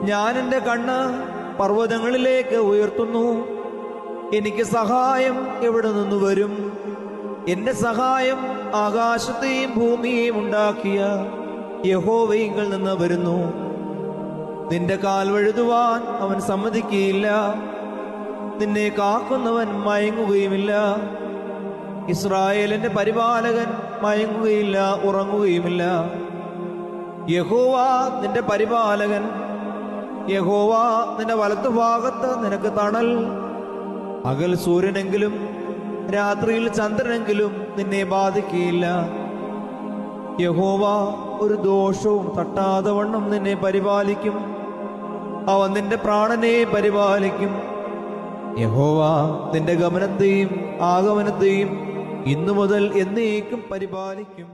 ഞാൻ എൻ്റെ കണ്ണ് പർവ്വതങ്ങളിലേക്ക് ഉയർത്തുന്നു എനിക്ക് സഹായം എവിടെ നിന്ന് വരും എന്റെ സഹായം ആകാശത്തെയും ഭൂമിയെയും ഉണ്ടാക്കിയ യഹോവയിങ്കിൽ നിന്ന് വരുന്നു നിന്റെ കാൽ വഴുതുവാൻ അവൻ സമ്മതിക്കുകയില്ല നിന്നെ കാക്കുന്നവൻ മയങ്ങുകയുമില്ല ഇസ്രായേലിന്റെ പരിപാലകൻ മയങ്ങുകയില്ല ഉറങ്ങുകയുമില്ല യഹോവ നിന്റെ പരിപാലകൻ യഹോവ നിന്റെ വലത്തുഭാഗത്ത് നിനക്ക് തണൽ പകൽ സൂര്യനെങ്കിലും രാത്രിയിൽ ചന്ദ്രനെങ്കിലും നിന്നെ ബാധിക്കുകയില്ല യഹോവ ഒരു ദോഷവും തട്ടാതെ വണ്ണം നിന്നെ പരിപാലിക്കും അവൻ നിന്റെ പ്രാണനെ പരിപാലിക്കും യഹോവ നിന്റെ ഗമനത്തെയും ആഗമനത്തെയും ഇന്നു മുതൽ എന്നേക്കും പരിപാലിക്കും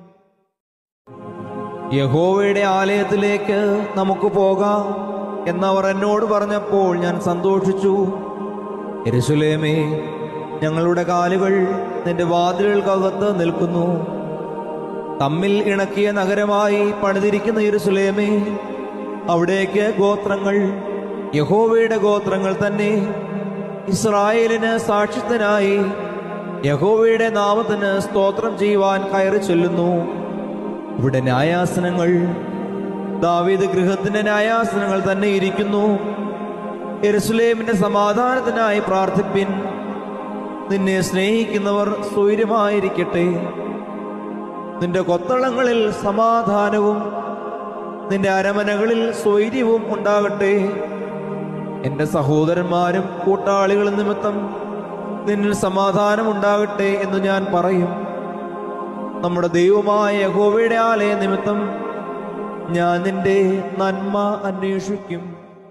യഹോവയുടെ ആലയത്തിലേക്ക് നമുക്ക് പോകാം എന്നവർ എന്നോട് പറഞ്ഞപ്പോൾ ഞാൻ സന്തോഷിച്ചു യെരൂശലേമേ ഞങ്ങളുടെ കാലുകൾ നിന്റെ വാതിലുകൾക്കകത്ത് നിൽക്കുന്നു തമ്മിൽ ഇണക്കിയ നഗരമായി പണിതിരിക്കുന്ന യെരൂശലേമേ അവിടേക്ക് ഗോത്രങ്ങൾ യഹോവയുടെ ഗോത്രങ്ങൾ തന്നെ ഇസ്രായേലിന് സാക്ഷ്യത്തിനായി യഹോവയുടെ നാമത്തിന് സ്തോത്രം ചെയ്യുവാൻ കയറി ചൊല്ലുന്നു ഇവിടെ ന്യായാസനങ്ങൾ ദാവീദ് ഗൃഹത്തിന്റെ ന്യായാസനങ്ങൾ തന്നെ ഇരിക്കുന്നു യെരുസലേമിന്റെ സമാധാനത്തിനായി പ്രാർത്ഥിപ്പിൻ നിന്നെ സ്നേഹിക്കുന്നവർ സ്വൈര്യമായിരിക്കട്ടെ നിന്റെ കൊത്തളങ്ങളിൽ സമാധാനവും നിന്റെ അരമനകളിൽ സ്വൈര്യവും ഉണ്ടാകട്ടെ എന്റെ സഹോദരന്മാരും കൂട്ടാളികളും നിമിത്തം നിന്നിൽ സമാധാനം ഉണ്ടാകട്ടെ എന്ന് ഞാൻ പറയും നമ്മുടെ ദൈവമായ യഹോവയുടെ ആലയ നിമിത്തം ഞാൻ നിന്റെ നന്മ അന്വേഷിക്കും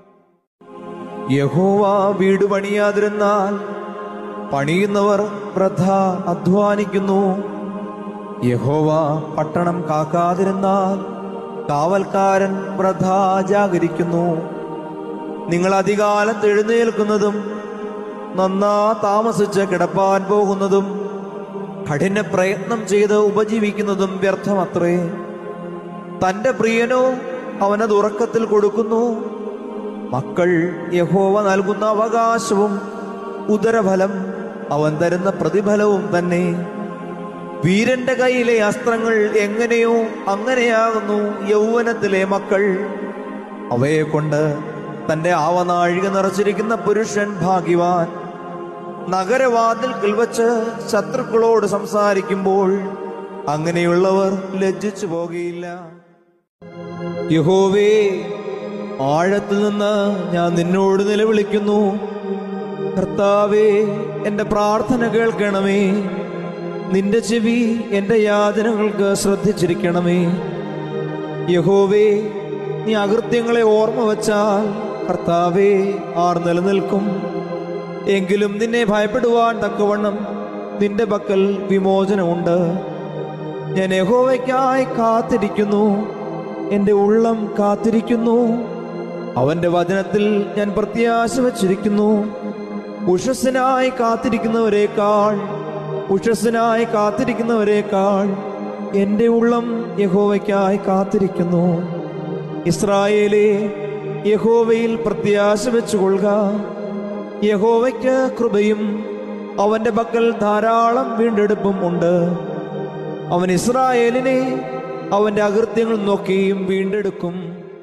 യഹോവ വീട് പണിയാതിരുന്നാൽ പണിയുന്നവർ വൃഥ അധ്വാനിക്കുന്നു യഹോവ പട്ടണം കാക്കാതിരുന്നാൽ കാവൽക്കാരൻ വൃഥ ജാഗരിക്കുന്നു നിങ്ങൾ അധികാലത്ത് എഴുന്നേൽക്കുന്നതും നന്നാ താമസിച്ച് കിടപ്പാൻ പോകുന്നതും കഠിന പ്രയത്നം ചെയ്ത് ഉപജീവിക്കുന്നതും വ്യർത്ഥമത്രേ തന്റെ പ്രിയനോ അവനത് ഉറക്കത്തിൽ കൊടുക്കുന്നു മക്കൾ യഹോവ നൽകുന്ന അവകാശവും ഉദരഫലം അവൻ തരുന്ന പ്രതിഫലവും തന്നെ വീരന്റെ കയ്യിലെ അസ്ത്രങ്ങൾ എങ്ങനെയോ അങ്ങനെയാകുന്നു യൗവനത്തിലെ മക്കൾ അവയെ കൊണ്ട് തന്റെ ആവനാഴിക നിറച്ചിരിക്കുന്ന പുരുഷൻ ഭാഗ്യവാൻ നഗരവാതിൽക്കിൽ വച്ച് ശത്രുക്കളോട് സംസാരിക്കുമ്പോൾ അങ്ങനെയുള്ളവർ ലജ്ജിച്ചു പോകുകയില്ല യഹോവേ ആഴത്തിൽ നിന്ന് ഞാൻ നിന്നോട് നിലവിളിക്കുന്നു കർത്താവേ എന്റെ പ്രാർത്ഥന കേൾക്കണമേ നിന്റെ ചെവി എന്റെ യാതനകൾക്ക് ശ്രദ്ധിച്ചിരിക്കണമേ യഹോവേ നീ അകൃത്യങ്ങളെ ഓർമ്മ വച്ചാൽ കർത്താവേ ആർ നിലനിൽക്കും എങ്കിലും നിന്നെ ഭയപ്പെടുവാൻ തക്കവണ്ണം നിന്റെ പക്കൽ വിമോചനമുണ്ട് ഞാൻ യഹോവയ്ക്കായി കാത്തിരിക്കുന്നു എൻ്റെ ഉള്ളം കാത്തിരിക്കുന്നു അവന്റെ വചനത്തിൽ ഞാൻ പ്രത്യാശ വച്ചിരിക്കുന്നു ഉഷസ്സിനായി കാത്തിരിക്കുന്നവരെക്കാൾ ഉഷസ്സിനായി കാത്തിരിക്കുന്നവരെക്കാൾ എൻ്റെ ഉള്ളം യഹോവയ്ക്കായി കാത്തിരിക്കുന്നു ഇസ്രായേലേ യഹോവയിൽ പ്രത്യാശ വെച്ചുകൊള്ളുക യഹോവയ്ക്ക് കൃപയും അവന്റെ പക്കൽ ധാരാളം വീണ്ടെടുപ്പും ഉണ്ട് അവൻ ഇസ്രായേലിനെ അവന്റെ അകൃത്യങ്ങൾ നോക്കിയും വീണ്ടെടുക്കും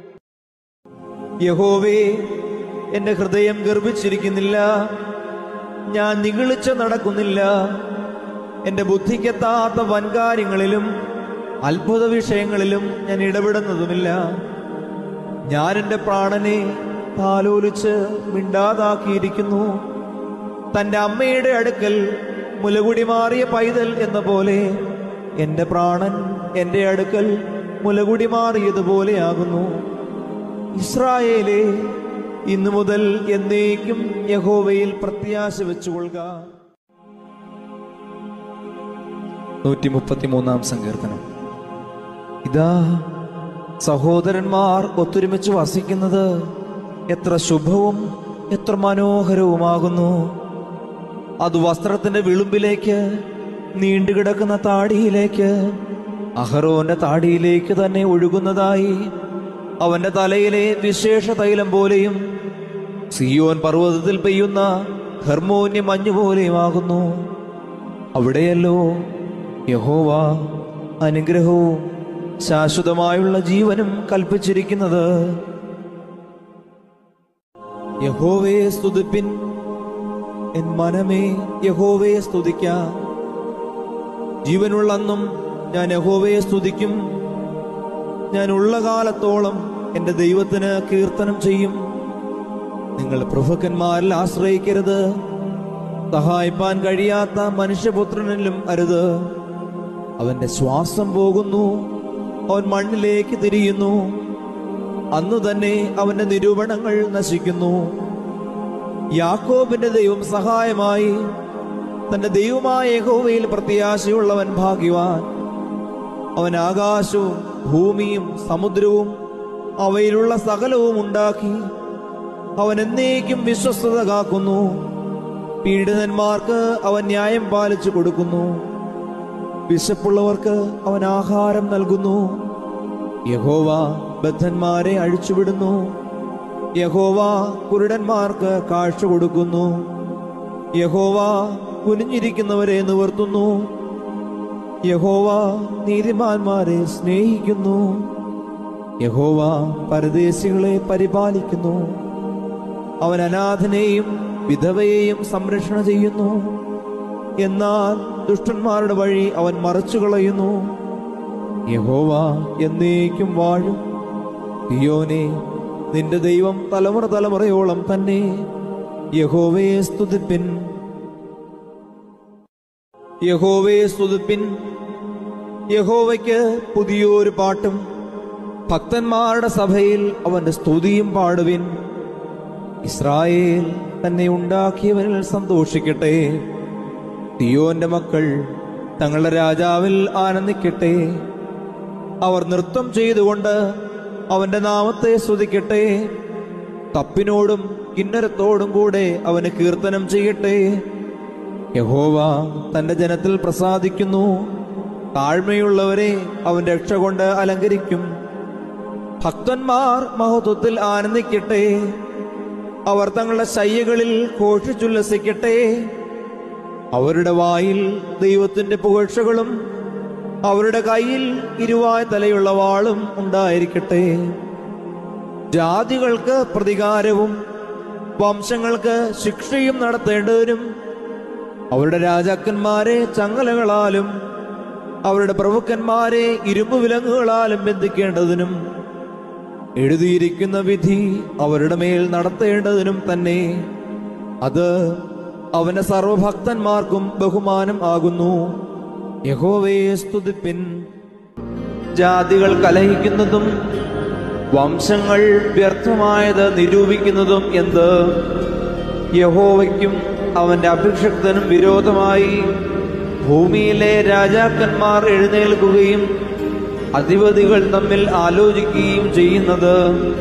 യഹോവേ എന്റെ ഹൃദയം ഗർഭിച്ചിരിക്കുന്നില്ല ഞാൻ നിഗളിച്ച് നടക്കുന്നില്ല എന്റെ ബുദ്ധിക്കെത്താത്ത വൻകാര്യങ്ങളിലും അത്ഭുത വിഷയങ്ങളിലും ഞാൻ ഇടപെടുന്നതുമില്ല ഞാൻ എൻ്റെ പ്രാണനെ താലോലിച്ച് മിണ്ടാതാക്കിയിരിക്കുന്നു തൻ്റെ അമ്മയുടെ അടുക്കൽ മുലകുടി മാറിയ പൈതൽ എന്ന പോലെ എൻ്റെ പ്രാണൻ എൻ്റെ അടുക്കൽ മുലകുടി മാറിയതുപോലെയാകുന്നു ഇസ്രായേലേ ഇന്നു മുതൽ എന്നേക്കും യഹോവയിൽ പ്രത്യാശ വെച്ചുകൊള്ളുക നൂറ്റി മുപ്പത്തിമൂന്നാം സങ്കീർത്തനം ഇതാ സഹോദരന്മാർ ഒത്തൊരുമിച്ച് വസിക്കുന്നത് എത്ര ശുഭവും എത്ര മനോഹരവുമാകുന്നു അത് വസ്ത്രത്തിന്റെ വിളുമ്പിലേക്ക് നീണ്ടുകിടക്കുന്ന താടിയിലേക്ക് അഹറോന്റെ താടിയിലേക്ക് തന്നെ ഒഴുകുന്നതായി അവന്റെ തലയിലെ വിശേഷ തൈലം പോലെയും സിയോൻ പർവ്വതത്തിൽ പെയ്യുന്ന ഹർമോന്യ മഞ്ഞു പോലെയുമാകുന്നു അവിടെയല്ലോ യഹോവ അനുഗ്രഹവും ശാശ്വതമായുള്ള ജീവനും കൽപ്പിച്ചിരിക്കുന്നത് യഹോവയെ സ്തുതിപ്പിൻ എൻ മനമേ യഹോവയെ സ്തുതിക്കാം ജീവനുള്ള അന്നും ഞാൻ യഹോവയെ സ്തുതിക്കും ഞാൻ ഉള്ള കാലത്തോളം എന്റെ ദൈവത്തിന് കീർത്തനം ചെയ്യും നിങ്ങൾ പ്രഭുക്കന്മാരിൽ ആശ്രയിക്കരുത് സഹായിപ്പാൻ കഴിയാത്ത മനുഷ്യപുത്രനിലും അരുത് അവന്റെ ശ്വാസം പോകുന്നു അവൻ മണ്ണിലേക്ക് തിരിയുന്നു അന്നു തന്നെ അവന്റെ നിരൂപണങ്ങൾ നശിക്കുന്നു യാക്കോബിന്റെ ദൈവം സഹായമായി തന്റെ ദൈവമായ യഹോവയിൽ പ്രത്യാശയുള്ളവൻ ഭാഗ്യവാൻ അവൻ ആകാശവും ഭൂമിയും സമുദ്രവും അവയിലുള്ള സകലവും ഉണ്ടാക്കി അവൻ എന്നേക്കും വിശ്വസ്തത കാക്കുന്നു പീഡിതന്മാർക്ക് അവൻ ന്യായം പാലിച്ചു കൊടുക്കുന്നു വിശപ്പുള്ളവർക്ക് അവൻ ആഹാരം നൽകുന്നു യഹോവ ബദ്ധന്മാരെ അഴിച്ചുവിടുന്നു യഹോവ കുരുടന്മാർക്ക് കാഴ്ച കൊടുക്കുന്നു യഹോവ കുനിഞ്ഞിരിക്കുന്നവരെ നിവർത്തുന്നു യഹോവ നീതിമാന്മാരെ സ്നേഹിക്കുന്നു യഹോവ പരദേശികളെ പരിപാലിക്കുന്നു അവൻ അനാഥനെയും വിധവയെയും സംരക്ഷണ ചെയ്യുന്നു എന്നാൽ ദുഷ്ടന്മാരുടെ വഴി അവൻ മറച്ചു കളയുന്നു യഹോവ എന്നേക്കും വാഴും തിയോനെ നിന്റെ ദൈവം തലമുറ തലമുറയോളം തന്നെ യഹോവയെ സ്തുതിപ്പിൻ യഹോവയെ സ്തുതിപ്പിൻ യഹോവയ്ക്ക് പുതിയൊരു പാട്ടും ഭക്തന്മാരുടെ സഭയിൽ അവന്റെ സ്തുതിയും പാടുവിൻ ഇസ്രായേൽ തന്നെ ഉണ്ടാക്കിയവനിൽ സന്തോഷിക്കട്ടെ തിയോന്റെ മക്കൾ തങ്ങളുടെ രാജാവിൽ ആനന്ദിക്കട്ടെ അവർ നൃത്തം ചെയ്തുകൊണ്ട് അവന്റെ നാമത്തെ സ്തുതിക്കട്ടെ തപ്പിനോടും കിന്നരത്തോടും കൂടെ അവന് കീർത്തനം ചെയ്യട്ടെ യഹോവ തന്റെ ജനത്തിൽ പ്രസാദിക്കുന്നു താഴ്മയുള്ളവരെ അവൻ രക്ഷ കൊണ്ട് അലങ്കരിക്കും ഭക്തന്മാർ മഹത്വത്തിൽ ആനന്ദിക്കട്ടെ അവർ തങ്ങളുടെ ശയ്യകളിൽ ഘോഷിച്ചുല്ലസിക്കട്ടെ അവരുടെ വായിൽ ദൈവത്തിന്റെ പുകഴ്ചകളും അവരുടെ കയ്യിൽ ഇരുവായ തലയുള്ള വാളും ഉണ്ടായിരിക്കട്ടെ ജാതികൾക്ക് പ്രതികാരവും വംശങ്ങൾക്ക് ശിക്ഷയും നടത്തേണ്ടവരും അവരുടെ രാജാക്കന്മാരെ ചങ്ങലകളാലും അവരുടെ പ്രഭുക്കന്മാരെ ഇരുമ്പ് വിലങ്ങുകളാലും ബന്ധിക്കേണ്ടതിനും എഴുതിയിരിക്കുന്ന വിധി അവരുടെ മേൽ നടത്തേണ്ടതിനും തന്നെ അത് അവന്റെ സർവഭക്തന്മാർക്കും ബഹുമാനം ആകുന്നു യഹോവയെ സ്തുതിപ്പിൻ ജാതികൾ കലഹിക്കുന്നതും വംശങ്ങൾ വ്യർത്ഥമായത് നിരൂപിക്കുന്നതും എന്ത് യഹോവയ്ക്കും അവന്റെ അഭിഷക്തനും വിരോധമായി ഭൂമിയിലെ രാജാക്കന്മാർ എഴുന്നേൽക്കുകയും അധിപതികൾ തമ്മിൽ ആലോചിക്കുകയും ചെയ്യുന്നത്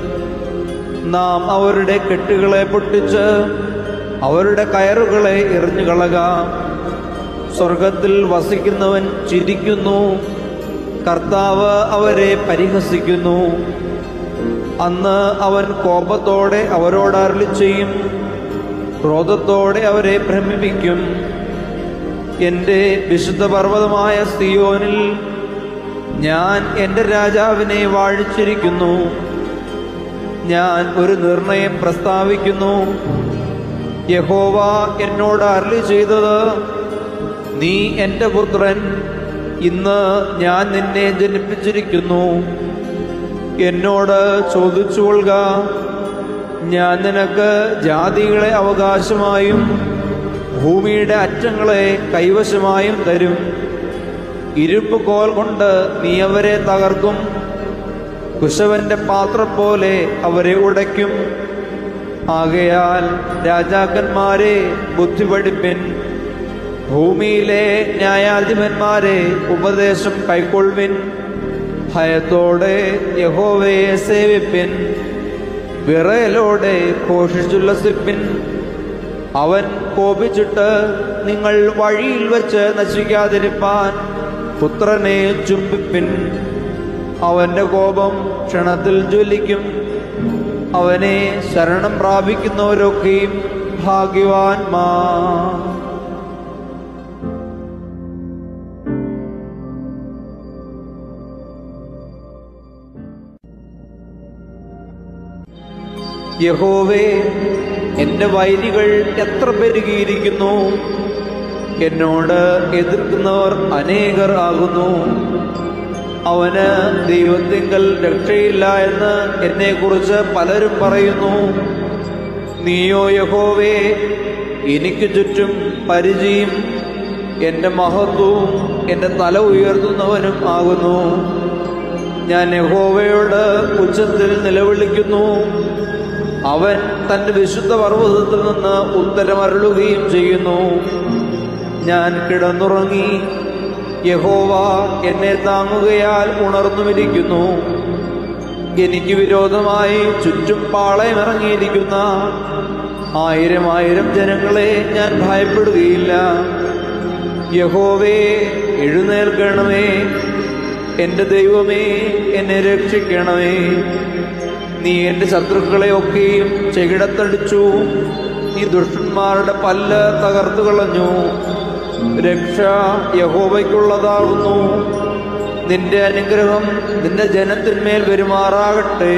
നാം അവരുടെ കെട്ടുകളെ പൊട്ടിച്ച് അവരുടെ കയറുകളെ എറിഞ്ഞു കളക സ്വർഗത്തിൽ വസിക്കുന്നവൻ ചിരിക്കുന്നു കർത്താവ് അവരെ പരിഹസിക്കുന്നു അന്ന് അവൻ കോപത്തോടെ അവരോട് അരുളി ചെയ്യും ക്രോധത്തോടെ അവരെ ഭ്രമിപ്പിക്കും എൻ്റെ വിശുദ്ധ പർവ്വതമായ സിയോനിൽ ഞാൻ എൻ്റെ രാജാവിനെ വാഴിച്ചിരിക്കുന്നു ഞാൻ ഒരു നിർണയം പ്രസ്താവിക്കുന്നു യഹോവ എന്നോട് അരളി ചെയ്തത് നീ എൻ്റെ പുത്രൻ ഇന്ന് ഞാൻ നിന്നെ ജനിപ്പിച്ചിരിക്കുന്നു എന്നോട് ചോദിച്ചുകൊള്ളുക ഞാൻ നിനക്ക് ജാതികളെ അവകാശമായും ഭൂമിയുടെ അറ്റങ്ങളെ കൈവശമായും തരും ഇരുമ്പ് കോൽ കൊണ്ട് നീ അവരെ തകർക്കും കുശവന്റെ പാത്രം പോലെ അവരെ ഉടയ്ക്കും ആകയാൽ രാജാക്കന്മാരെ ബുദ്ധി പഠിപ്പിൻ ഭൂമിയിലെ ന്യായാധിപന്മാരെ ഉപദേശം കൈക്കൊള്ളുവിൻ ഭയത്തോടെ യഹോവയെ സേവിപ്പിൻ വിറയലോടെ ഘോഷിച്ചുല്ലസിപ്പിൻ അവൻ കോപിച്ചിട്ട് നിങ്ങൾ വഴിയിൽ വെച്ച് നശിക്കാതിരിപ്പാൻ പുത്രനെ ചുംബിപ്പിൻ അവന്റെ കോപം ക്ഷണത്തിൽ ജ്വലിക്കും അവനെ ശരണം പ്രാപിക്കുന്നവരൊക്കെയും ഭാഗ്യവാന്മാ യഹോവേ എന്റെ വൈരികൾ എത്ര പെരുകിയിരിക്കുന്നു എന്നോട് എതിർക്കുന്നവർ അനേകർ ആകുന്നു അവന് ദൈവത്തിങ്കൽ രക്ഷയില്ല എന്ന് എന്നെക്കുറിച്ച് പലരും പറയുന്നു നീയോ യഹോവേ എനിക്ക് ചുറ്റും പരിചയം എൻ്റെ മഹത്വവും എൻ്റെ തല ഉയർത്തുന്നവനും ആകുന്നു ഞാൻ യഹോവയോട് ഉച്ചത്തിൽ നിലവിളിക്കുന്നു അവൻ തന്റെ വിശുദ്ധ പർവ്വതത്തിൽ നിന്ന് ഉത്തരമരുളുകയും ചെയ്യുന്നു ഞാൻ കിടന്നുറങ്ങി യഹോവ എന്നെ താങ്ങുകയാൽ ഉണർന്നുമിരിക്കുന്നു എനിക്ക് വിരോധമായി ചുറ്റും പാളയമിറങ്ങിയിരിക്കുന്ന ആയിരം ആയിരം ജനങ്ങളെ ഞാൻ ഭയപ്പെടുകയില്ല യഹോവേ എഴുന്നേൽക്കണമേ എൻ്റെ ദൈവമേ എന്നെ രക്ഷിക്കണമേ നീ എൻ്റെ ശത്രുക്കളെ ഒക്കെയും ചെകിടത്തടിച്ചു നീ ദുഷ്ടന്മാരുടെ പല്ല് തകർത്തു കളഞ്ഞു രക്ഷ യഹോവയ്ക്കുള്ളതാകുന്നു നിന്റെ അനുഗ്രഹം നിന്റെ ജനത്തിന്മേൽ പെരുമാറാകട്ടെ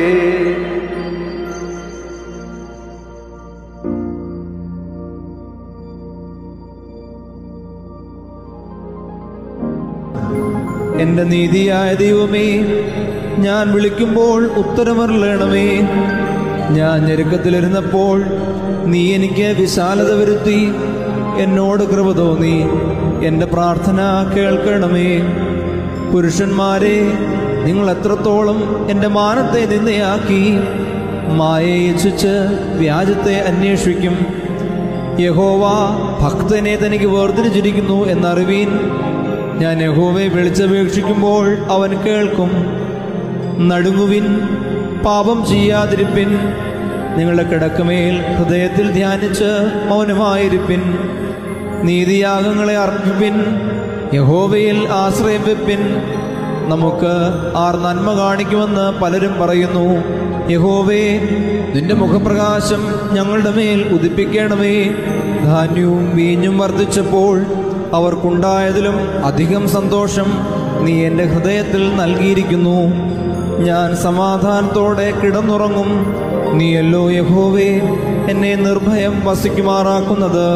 എന്റെ നീതിയായ ദൈവമേ ഞാൻ വിളിക്കുമ്പോൾ ഉത്തരമറിയണമേ ഞാൻ ഞെരുക്കത്തിലിരുന്നപ്പോൾ നീ എനിക്ക് വിശാലത വരുത്തി എന്നോട് കൃപ തോന്നി എൻ്റെ പ്രാർത്ഥന കേൾക്കണമേ പുരുഷന്മാരെ നിങ്ങൾ എത്രത്തോളം എൻ്റെ മാനത്തെ നിന്നയാക്കി മായയെ ഇച്ഛിച്ച് വ്യാജത്തെ അന്വേഷിക്കും യഹോവ ഭക്തനെ തനിക്ക് വേർതിരിച്ചിരിക്കുന്നു എന്നറിവീൻ ഞാൻ യഹോവയെ വിളിച്ചപേക്ഷിക്കുമ്പോൾ അവൻ കേൾക്കും നടുങ്ങുവിൻ പാപം ചെയ്യാതിരിപ്പിൻ നിങ്ങളുടെ കിടക്കമേൽ ഹൃദയത്തിൽ ധ്യാനിച്ച് മൗനമായിരിപ്പിൻ നീതിയാഗങ്ങളെ അർപ്പിപ്പിൻ യഹോവയിൽ ആശ്രയം വെപ്പിൻ നമുക്ക് ആർ നന്മ കാണിക്കുമെന്ന് പലരും പറയുന്നു യഹോവേ നിന്റെ മുഖപ്രകാശം ഞങ്ങളുടെ മേൽ ഉദിപ്പിക്കണമേ ധാന്യവും വീഞ്ഞും വർദ്ധിച്ചപ്പോൾ അവർക്കുണ്ടായതിലും അധികം സന്തോഷം നീ എൻ്റെ ഹൃദയത്തിൽ നൽകിയിരിക്കുന്നു ഞാൻ സമാധാനത്തോടെ കിടന്നുറങ്ങും നീയല്ലോ യഹോവേ എന്നെ നിർഭയം വസിക്കുമാറാക്കുന്നത്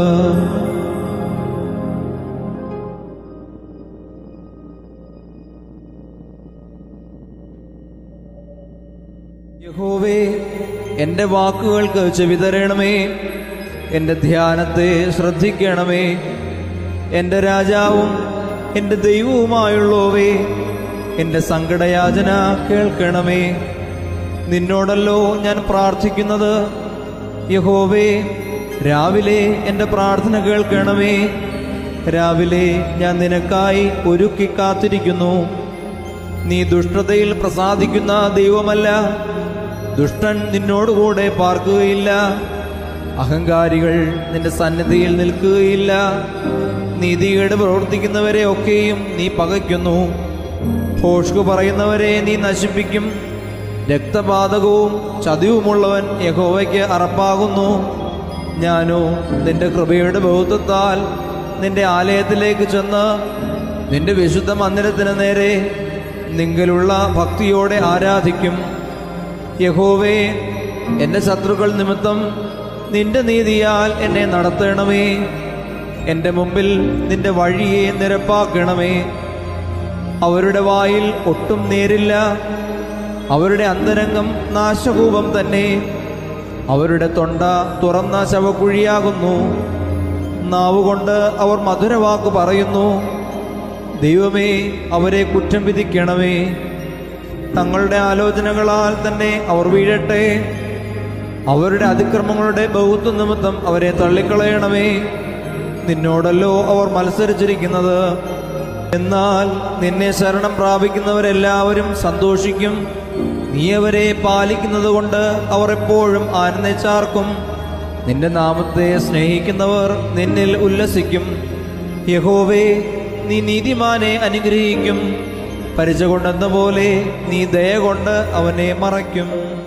യഹോവേ എൻ്റെ വാക്കുകൾക്ക് ചെവി തരണമേ എൻ്റെ ധ്യാനത്തെ ശ്രദ്ധിക്കണമേ എൻ്റെ രാജാവും എൻ്റെ ദൈവവുമായുള്ളോവേ എൻ്റെ സങ്കടയാചന കേൾക്കണമേ നിന്നോടല്ലോ ഞാൻ പ്രാർത്ഥിക്കുന്നത് യഹോവേ രാവിലെ എൻ്റെ പ്രാർത്ഥന കേൾക്കണമേ രാവിലെ ഞാൻ നിനക്കായി ഒരുക്കി കാത്തിരിക്കുന്നു നീ ദുഷ്ടതയിൽ പ്രസാദിക്കുന്ന ദൈവമല്ല ദുഷ്ടൻ നിന്നോടുകൂടെ പാർക്കുകയില്ല അഹങ്കാരികൾ നിന്റെ സന്നിധിയിൽ നിൽക്കുകയില്ല നീതികേട് പ്രവർത്തിക്കുന്നവരെ ഒക്കെയും നീ പകയ്ക്കുന്നു ഭോഷ്കു പറയുന്നവരെ നീ നശിപ്പിക്കും രക്തപാതകവും ചതിവുമുള്ളവൻ യഹോവയ്ക്ക് അറപ്പാകുന്നു ഞാനോ നിന്റെ കൃപയുടെ ബൗദ്ധത്താൽ നിന്റെ ആലയത്തിലേക്ക് ചെന്ന് നിന്റെ വിശുദ്ധ മന്ദിരത്തിന് നേരെ നിങ്കലുള്ള ഭക്തിയോടെ ആരാധിക്കും യഹോവേ എൻ്റെ ശത്രുക്കൾ നിമിത്തം നിന്റെ നീതിയാൽ എന്നെ നടത്തണമേ എൻ്റെ മുമ്പിൽ നിന്റെ വഴിയെ നിരപ്പാക്കണമേ അവരുടെ വായിൽ ഒട്ടും നേരില്ല അവരുടെ അന്തരംഗം നാശകൂപം തന്നെ അവരുടെ തൊണ്ട തുറന്ന ശവക്കുഴിയാകുന്നു നാവുകൊണ്ട് അവർ മധുരവാക്ക് പറയുന്നു ദൈവമേ അവരെ കുറ്റം വിധിക്കണമേ തങ്ങളുടെ ആലോചനകളാൽ തന്നെ അവർ വീഴട്ടെ അവരുടെ അതിക്രമങ്ങളുടെ ബഹുത്വ നിമിത്തം അവരെ തള്ളിക്കളയണമേ നിന്നോടല്ലോ അവർ മത്സരിച്ചിരിക്കുന്നത് എന്നാൽ നിന്നെ ശരണം പ്രാപിക്കുന്നവരെല്ലാവരും സന്തോഷിക്കും നീ അവരെ പാലിക്കുന്നത് കൊണ്ട് അവർ എപ്പോഴും ആനന്ദിച്ചാർക്കും നിന്റെ നാമത്തെ സ്നേഹിക്കുന്നവർ നിന്നിൽ ഉല്ലസിക്കും യഹോവേ നീ നീതിമാനെ അനുഗ്രഹിക്കും പരിച കൊണ്ടെന്ന പോലെ നീ ദയ കൊണ്ട് അവനെ മറയ്ക്കും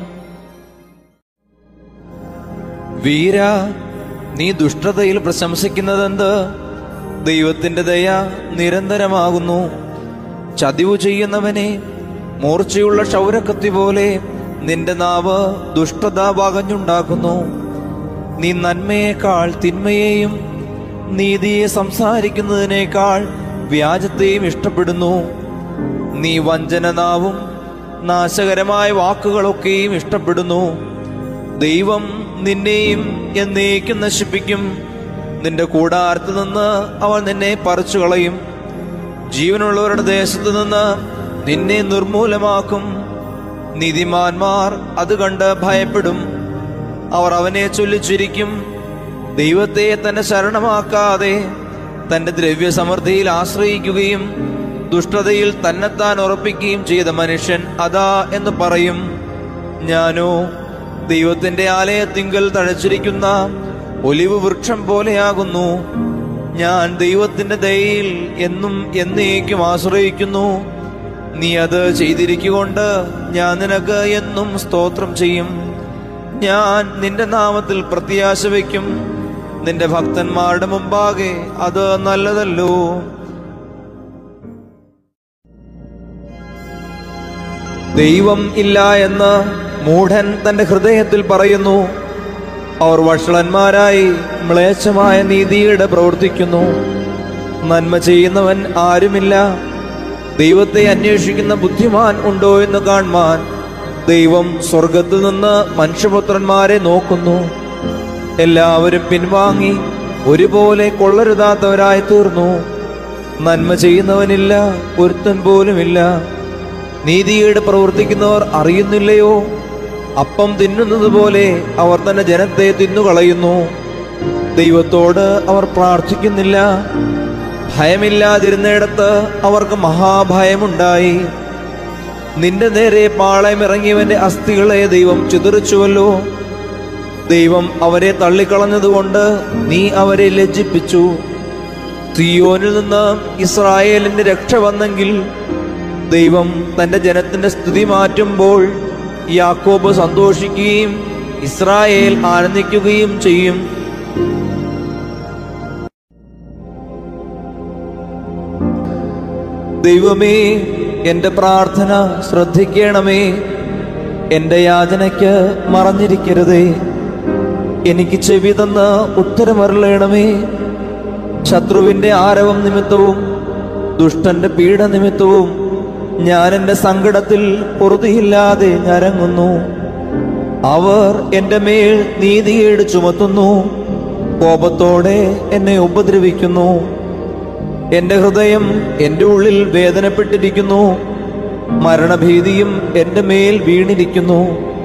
വീര നീ ദുഷ്ടതയിൽ പ്രശംസിക്കുന്നതെന്ത് ദൈവത്തിന്റെ ദയ നിരന്തരമാകുന്നു ചതിവ് ചെയ്യുന്നവനെ മൂർച്ചയുള്ള ക്ഷൗരക്കത്തി പോലെ നിന്റെ നാവ് ദുഷ്ടത പകഞ്ഞുണ്ടാക്കുന്നു നീ നന്മയേക്കാൾ തിന്മയെയും നീതിയെ സംസാരിക്കുന്നതിനേക്കാൾ വ്യാജത്തെയും ഇഷ്ടപ്പെടുന്നു നീ വഞ്ചന നാവും നാശകരമായ വാക്കുകളൊക്കെയും ഇഷ്ടപ്പെടുന്നു ദൈവം നിന്നെയും എന്നേക്കും നശിപ്പിക്കും നിന്റെ കൂടാരത്ത് നിന്ന് അവൻ നിന്നെ പറിച്ചു കളയും ജീവനുള്ളവരുടെ ദേശത്ത് നിന്ന് നിന്നെ നിർമൂലമാക്കും നീതിമാന്മാർ അത് കണ്ട് ഭയപ്പെടും അവർ അവനെ ചൊല്ലിച്ചിരിക്കും ദൈവത്തെ തന്നെ ശരണമാക്കാതെ തന്റെ ദ്രവ്യസമൃദ്ധിയിൽ ആശ്രയിക്കുകയും ദുഷ്ടതയിൽ തന്നെത്താൻ ഉറപ്പിക്കുകയും ചെയ്ത മനുഷ്യൻ അതാ എന്ന് പറയും ഞാനോ ദൈവത്തിന്റെ ആലയത്തിങ്കൽ തഴച്ചിരിക്കുന്ന ഒലിവ് വൃക്ഷം പോലെയാകുന്നു ഞാൻ ദൈവത്തിന്റെ ദയയിൽ എന്നും എന്നേക്കും ആശ്രയിക്കുന്നു നീ അത് ചെയ്തിരിക്കുകൊണ്ട് ഞാൻ നിനക്ക് എന്നും സ്തോത്രം ചെയ്യും ഞാൻ നിന്റെ നാമത്തിൽ പ്രത്യാശ വയ്ക്കും നിന്റെ ഭക്തന്മാരുടെ മുമ്പാകെ അത് നല്ലതല്ലോ ദൈവം ഇല്ല എന്ന് മൂഢൻ തന്റെ ഹൃദയത്തിൽ പറയുന്നു അവർ വഷളന്മാരായി മ്ലേച്ഛമായ നീതിയുടെ പ്രവർത്തിക്കുന്നു നന്മ ചെയ്യുന്നവൻ ആരുമില്ല ദൈവത്തെ അന്വേഷിക്കുന്ന ബുദ്ധിമാൻ ഉണ്ടോ എന്ന് കാണുവാൻ ദൈവം സ്വർഗത്തിൽ നിന്ന് മനുഷ്യപുത്രന്മാരെ നോക്കുന്നു എല്ലാവരും പിൻവാങ്ങി ഒരുപോലെ കൊള്ളരുതാത്തവരായി തീർന്നു നന്മ ചെയ്യുന്നവനില്ല ഒരുത്തൻ പോലുമില്ല നീതിയോട് പ്രവർത്തിക്കുന്നവർ അറിയുന്നില്ലയോ അപ്പം തിന്നുന്നത് പോലെ അവർ തന്നെ ജനത്തെ തിന്നുകളയുന്നു ദൈവത്തോട് അവർ പ്രാർത്ഥിക്കുന്നില്ല ഭയമില്ലാതിരുന്നിടത്ത് അവർക്ക് മഹാഭയമുണ്ടായി നിന്റെ നേരെ പാളയമിറങ്ങിയവന്റെ അസ്ഥികളെ ദൈവം ചിതറിച്ചുവല്ലോ ദൈവം അവരെ തള്ളിക്കളഞ്ഞതുകൊണ്ട് നീ അവരെ ലജ്ജിപ്പിച്ചു സിയോനിൽ നിന്ന് ഇസ്രായേലിന്റെ രക്ഷ വന്നെങ്കിൽ ദൈവം തന്റെ ജനത്തിന്റെ സ്ഥിതി മാറ്റുമ്പോൾ യാക്കോബ് സന്തോഷിക്കുകയും ഇസ്രായേൽ ആനന്ദിക്കുകയും ചെയ്യും ദൈവമേ എന്റെ പ്രാർത്ഥന ശ്രദ്ധിക്കണമേ എന്റെ യാചനയ്ക്ക് മറഞ്ഞിരിക്കരുതേ എനിക്ക് ചെവി തന്ന് ഉത്തരമരളയണമേ ശത്രുവിന്റെ ആരവം നിമിത്തവും ദുഷ്ടന്റെ പീഡ നിമിത്തവും ഞാൻ എന്റെ സങ്കടത്തിൽ പൊറുതിയില്ലാതെ ഞരങ്ങുന്നു അവർ എന്റെ മേൽ നീതികേട് ചുമത്തുന്നു കോപത്തോടെ എന്നെ ഉപദ്രവിക്കുന്നു എന്റെ ഹൃദയം എന്റെ ഉള്ളിൽ വേദനപ്പെട്ടിരിക്കുന്നു മരണഭീതിയും എന്റെ മേൽ വീണിരിക്കുന്നു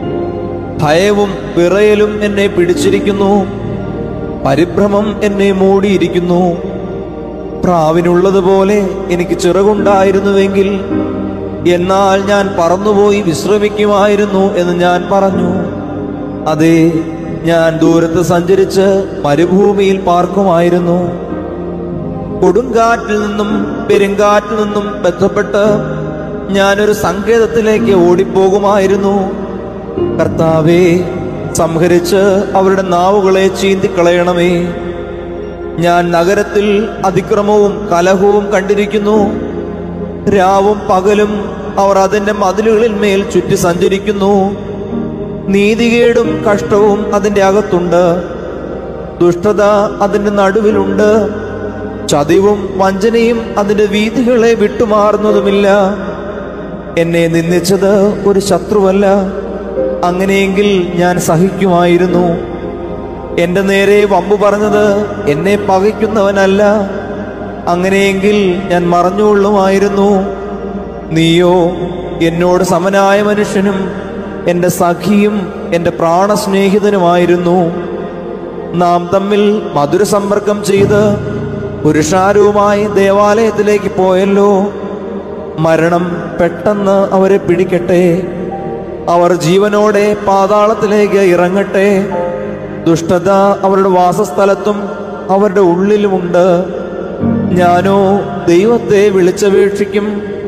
ഭയവും വിറയലും എന്നെ പിടിച്ചിരിക്കുന്നു പരിഭ്രമം എന്നെ മൂടിയിരിക്കുന്നു പ്രാവിനുള്ളതുപോലെ എനിക്ക് ചിറകുണ്ടായിരുന്നുവെങ്കിൽ എന്നാൽ ഞാൻ പറന്നുപോയി വിശ്രമിക്കുമായിരുന്നു എന്ന് ഞാൻ പറഞ്ഞു അതെ ഞാൻ ദൂരത്ത് സഞ്ചരിച്ച് മരുഭൂമിയിൽ പാർക്കുമായിരുന്നു കൊടുങ്കാറ്റിൽ നിന്നും പെരുങ്കാറ്റിൽ നിന്നും ബന്ധപ്പെട്ട് ഞാനൊരു സങ്കേതത്തിലേക്ക് ഓടിപ്പോകുമായിരുന്നു കർത്താവേ സംഹരിച്ച് അവരുടെ നാവുകളെ ചീന്തിക്കളയണമേ ഞാൻ നഗരത്തിൽ അതിക്രമവും കലഹവും കണ്ടിരിക്കുന്നു രാവും പകലും അവർ അതിന്റെ മതിലുകളിൽ മേൽ ചുറ്റി സഞ്ചരിക്കുന്നു നീതികേടും കഷ്ടവും അതിന്റെ അകത്തുണ്ട് ദുഷ്ടത അതിന്റെ നടുവിലുണ്ട് ചതിവും വഞ്ചനയും അതിന്റെ വീതികളെ വിട്ടുമാറുന്നതുമില്ല എന്നെ നിന്ദിച്ചത് ഒരു ശത്രുവല്ല അങ്ങനെയെങ്കിൽ ഞാൻ സഹിക്കുമായിരുന്നു എന്റെ നേരെ വമ്പു പറഞ്ഞത് എന്നെ പകയ്ക്കുന്നവനല്ല അങ്ങനെയെങ്കിൽ ഞാൻ മറഞ്ഞുകൊള്ളുമായിരുന്നു നീയോ എന്നോട് സമനായ മനുഷ്യനും എന്റെ സഖിയും എന്റെ പ്രാണസ്നേഹിതനുമായിരുന്നു നാം തമ്മിൽ മധുര സമ്പർക്കം ചെയ്ത് പുരുഷാരവുമായി ദേവാലയത്തിലേക്ക് പോയല്ലോ മരണം പെട്ടെന്ന് അവരെ പിടിക്കട്ടെ അവർ ജീവനോടെ പാതാളത്തിലേക്ക് ഇറങ്ങട്ടെ ദുഷ്ടത അവരുടെ വാസസ്ഥലത്തും അവരുടെ ഉള്ളിലുമുണ്ട് ഞാനോ ദൈവത്തെ വിളിച്ചപേക്ഷിക്കും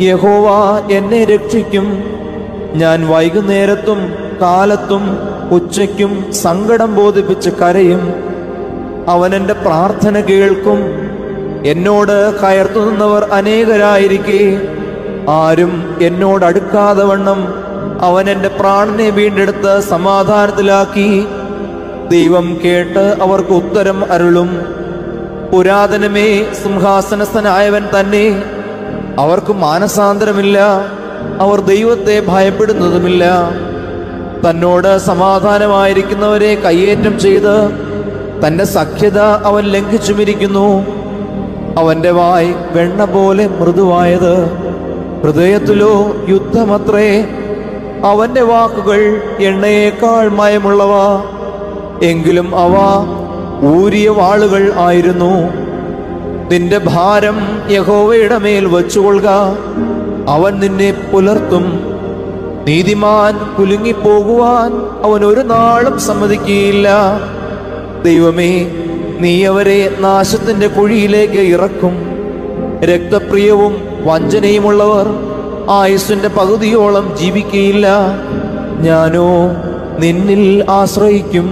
യഹോവ എന്നെ രക്ഷിക്കും ഞാൻ വൈകുന്നേരത്തും കാലത്തും ഉച്ചയ്ക്കും സങ്കടം ബോധിപ്പിച്ച് കരയും അവൻ എൻ്റെ പ്രാർത്ഥന കേൾക്കും എന്നോട് കയർത്തു നിന്നവർ അനേകരായിരിക്കെ ആരും എന്നോട് അടുക്കാതെ വണ്ണം അവൻ എൻ്റെ പ്രാണനെ വീണ്ടെടുത്ത് സമാധാനത്തിലാക്കി ദൈവം കേട്ട് അവർക്ക് ഉത്തരം അരുളും പുരാതനമേ സിംഹാസനസ്ഥനായവൻ തന്നെ അവർക്ക് മാനസാന്തരമില്ല അവർ ദൈവത്തെ ഭയപ്പെടുന്നതുമില്ല തന്നോട് സമാധാനമായിരിക്കുന്നവരെ കയ്യേറ്റം ചെയ്ത് തന്റെ സഖ്യത അവൻ ലംഘിച്ചുമിരിക്കുന്നു അവന്റെ വായ് വെണ്ണ പോലെ മൃദുവായത് ഹൃദയത്തിലോ യുദ്ധമത്രേ അവന്റെ വാക്കുകൾ എണ്ണയേക്കാൾ മയമുള്ളവ എങ്കിലും അവ ഊരിയ വാളുകൾ ആയിരുന്നു നിന്റെ ഭാരം യഹോവയുടെ മേൽ വച്ചുകൊള്ളുക അവൻ നിന്നെ പുലർത്തും നീതിമാൻ കുലുങ്ങിപ്പോകുവാൻ അവൻ ഒരു നാളും സമ്മതിക്കുകയില്ല ദൈവമേ നീ അവരെ നാശത്തിന്റെ കുഴിയിലേക്ക് ഇറക്കും രക്തപ്രിയവും വഞ്ചനയുമുള്ളവർ ആയുസ്സിന്റെ പകുതിയോളം ജീവിക്കയില്ല ഞാനോ നിന്നിൽ ആശ്രയിക്കും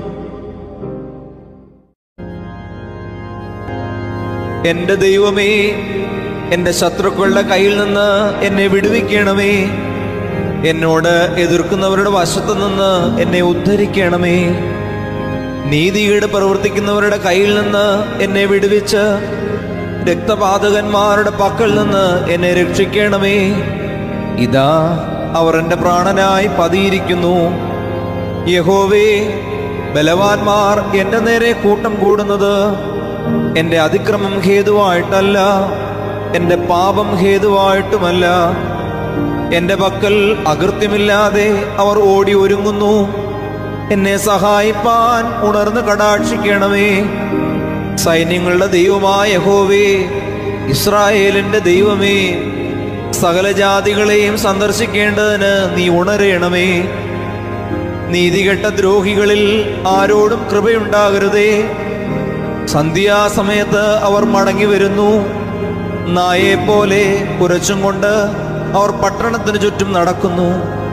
എന്റെ ദൈവമേ എന്റെ ശത്രുക്കളുടെ കയ്യിൽ നിന്ന് എന്നെ വിടുവിക്കണമേ എന്നോട് എതിർക്കുന്നവരുടെ വശത്തു നിന്ന് എന്നെ ഉദ്ധരിക്കണമേ നീതികേട് പ്രവർത്തിക്കുന്നവരുടെ കയ്യിൽ നിന്ന് എന്നെ വിടുവിച്ച് രക്തപാതകന്മാരുടെ പക്കൽ നിന്ന് എന്നെ രക്ഷിക്കണമേ ഇതാ അവർ എൻ്റെ പ്രാണനായി പതിയിരിക്കുന്നു യഹോവേ ബലവാന്മാർ എൻ്റെ നേരെ കൂട്ടം കൂടുന്നത് എൻ്റെ അതിക്രമം ഹേതുവായിട്ടല്ല എൻ്റെ പാപം ഹേതുവായിട്ടുമല്ല എൻ്റെ പക്കൽ അകൃത്യമില്ലാതെ അവർ ഓടി ഒരുങ്ങുന്നു എന്നെ സഹായിപ്പാൻ ഉണർന്ന് കടാക്ഷിക്കണമേ സൈന്യങ്ങളുടെ ദൈവമായ യഹോവേ ഇസ്രായേലിന്റെ ദൈവമേ സകല ജാതികളെയും സന്ദർശിക്കേണ്ടതിന് നീ ഉണരേണമേ നീതികെട്ട ദ്രോഹികളിൽ ആരോടും കൃപയുണ്ടാകരുതേ സന്ധ്യാസമയത്ത് അവർ മടങ്ങി വരുന്നു നായെപ്പോലെ കുരച്ചും കൊണ്ട് അവർ പട്ടണത്തിന് ചുറ്റും നടക്കുന്നു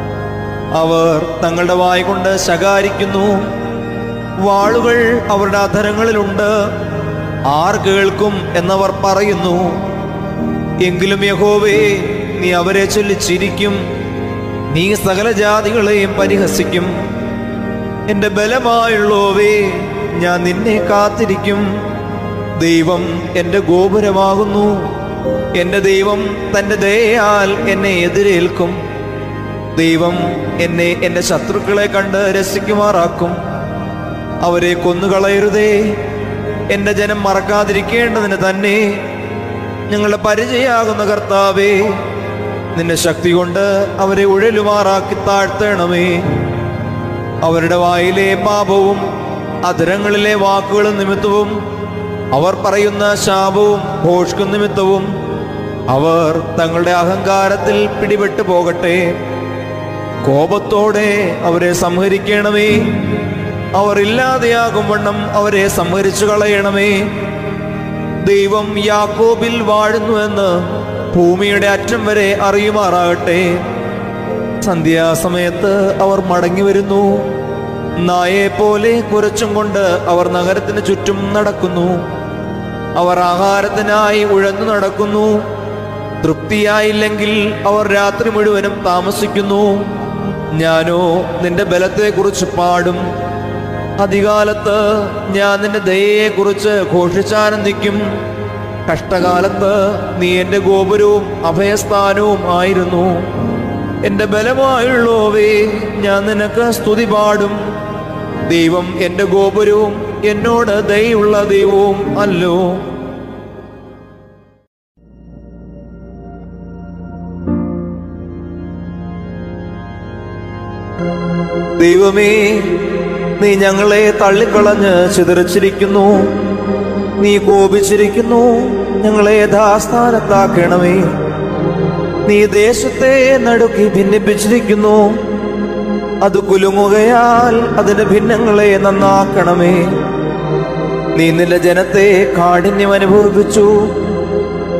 അവർ തങ്ങളുടെ വായ കൊണ്ട് ശകാരിക്കുന്നു വാളുകൾ അവരുടെ അധരങ്ങളിലുണ്ട് ആർ കേൾക്കും എന്നവർ പറയുന്നു എങ്കിലും യഹോവേ നീ അവരെ ചൊല്ലി ചിരിക്കും നീ സകല ജാതികളെയും പരിഹസിക്കും എന്റെ ബലമായുള്ളോവേ ഞാൻ നിന്നെ കാത്തിരിക്കും ദൈവം എന്റെ ഗോപുരമാകുന്നു എന്റെ ദൈവം തന്റെ ദയയാൽ എന്നെ എതിരേൽക്കും ദൈവം എന്നെ എന്റെ ശത്രുക്കളെ കണ്ട് രസിക്കുമാറാക്കും അവരെ കൊന്നുകളയരുതേ എന്റെ ജനം മറക്കാതിരിക്കേണ്ടതിന് തന്നെ ഞങ്ങളുടെ പരിചയാകുന്ന കർത്താവേ നിന്റെ ശക്തി കൊണ്ട് അവരെ ഉഴലുമാറാക്കി താഴ്ത്തണമേ അവരുടെ വായിലെ പാപവും അധരങ്ങളിലെ വാക്കുകളും നിമിത്തവും അവർ പറയുന്ന ശാപവും ഭോഷ്കും നിമിത്തവും അവർ തങ്ങളുടെ അഹങ്കാരത്തിൽ പിടിപെട്ടു പോകട്ടെ കോപത്തോടെ അവരെ സംഹരിക്കണമേ അവർ ഇല്ലാതെയാകും വണ്ണം അവരെ സംഹരിച്ചു കളയണമേ ദൈവം യാക്കോബിൽ വാഴുന്നുവെന്ന് ഭൂമിയുടെ അറ്റം വരെ അറിയുമാറാകട്ടെ സന്ധ്യാസമയത്ത് അവർ മടങ്ങി വരുന്നു നായെ പോലെ കുരച്ചും കൊണ്ട് അവർ നഗരത്തിന് ചുറ്റും നടക്കുന്നു അവർ ആഹാരത്തിനായി ഉഴന്നു നടക്കുന്നു തൃപ്തിയായില്ലെങ്കിൽ അവർ രാത്രി മുഴുവനും താമസിക്കുന്നു ഞാനോ നിന്റെ ബലത്തെക്കുറിച്ച് പാടും അധികാലത്ത് ഞാൻ നിന്റെ ദയയെക്കുറിച്ച് ഘോഷിച്ചാനന്ദിക്കും കഷ്ടകാലത്ത് നീ എൻ്റെ ഗോപുരവും അഭയസ്ഥാനവും ആയിരുന്നു എൻ്റെ ബലമായുള്ളോവേ ഞാൻ നിനക്ക് സ്തുതി പാടും ദൈവം എൻ്റെ ഗോപുരവും എന്നോട് ദയുള്ള ദൈവവും അല്ലോ ദൈവമേ നീ ഞങ്ങളെ തള്ളിക്കളഞ്ഞ് ചിതറിച്ചിരിക്കുന്നു നീ കോപിച്ചിരിക്കുന്നു ഞങ്ങളെ യഥാസ്ഥാനത്താക്കണമേ നീ ദേശത്തെ നടുക്കി ഭിന്നിപ്പിച്ചിരിക്കുന്നു അത് കുലുങ്ങുകയാൽ അതിന്റെ ഭിന്നങ്ങളെ നന്നാക്കണമേ നീ നിന്റെ ജനത്തെ കാഠിന്യം അനുഭവിപ്പിച്ചു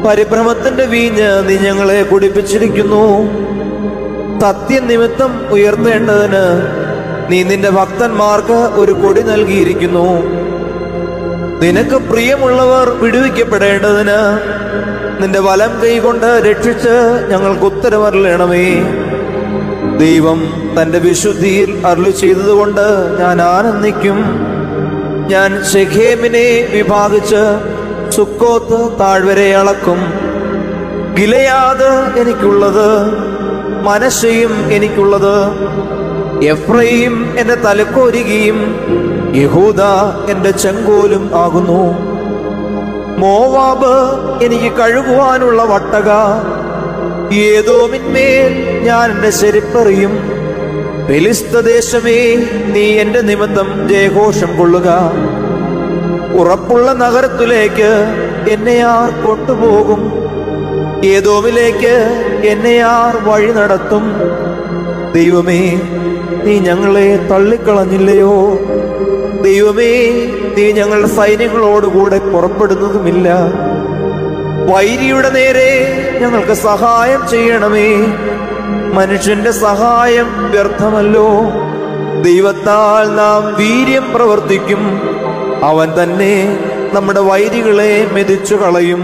പരിഭ്രമത്തിന്റെ വീഞ്ഞ് നീ ഞങ്ങളെ കുടിപ്പിച്ചിരിക്കുന്നു സത്യനിമിത്തം ഉയർത്തേണ്ടതിന് നീ നിന്റെ ഭക്തന്മാർക്ക് ഒരു കൊടി നൽകിയിരിക്കുന്നു നിനക്ക് പ്രിയമുള്ളവർ വിടുവിക്കപ്പെടേണ്ടതിന് നിന്റെ വലം കൈകൊണ്ട് രക്ഷിച്ച് ഞങ്ങൾക്ക് ഉത്തരവരളണമേ ദൈവം തന്റെ വിശുദ്ധിയിൽ അരുളി ചെയ്തതുകൊണ്ട് ഞാൻ ആനന്ദിക്കും ഞാൻ ഷെഖേമിനെ വിഭാഗിച്ച് സുക്കോത്ത് താഴ്വരെ അളക്കും ഗിലയാത് എനിക്കുള്ളത് മനശയും എനിക്കുള്ളത് എഫ്രൈം എന്റെ തലക്കോരികയും യഹൂദ എന്റെ ചെങ്കോലും ആകുന്നു മോവാബ് എനിക്ക് കഴുകുവാനുള്ള വട്ടക ഏതോമിന്മേൽ ഞാൻ എന്റെ ശരിപ്പറിയും ഫെലിസ്ത ദേശമേ നീ എന്റെ നിമിത്തം ജയഘോഷം കൊള്ളുക ഉറപ്പുള്ള നഗരത്തിലേക്ക് എന്നെ ആർ കൊണ്ടുപോകും ഏതോമിലേക്ക് എന്നെ ആർ വഴി നടത്തും ദൈവമേ നീ ഞങ്ങളെ തള്ളിക്കളഞ്ഞില്ലയോ ദൈവമേ നീ ഞങ്ങളുടെ സൈന്യങ്ങളോടുകൂടെ പുറപ്പെടുന്നതുമില്ല വൈരിയുടെ നേരെ ഞങ്ങൾക്ക് സഹായം ചെയ്യണമേ മനുഷ്യന്റെ സഹായം വ്യർത്ഥമല്ലോ ദൈവത്താൽ നാം വീര്യം പ്രവർത്തിക്കും അവൻ തന്നെ നമ്മുടെ വൈരികളെ മെതിച്ചു കളയും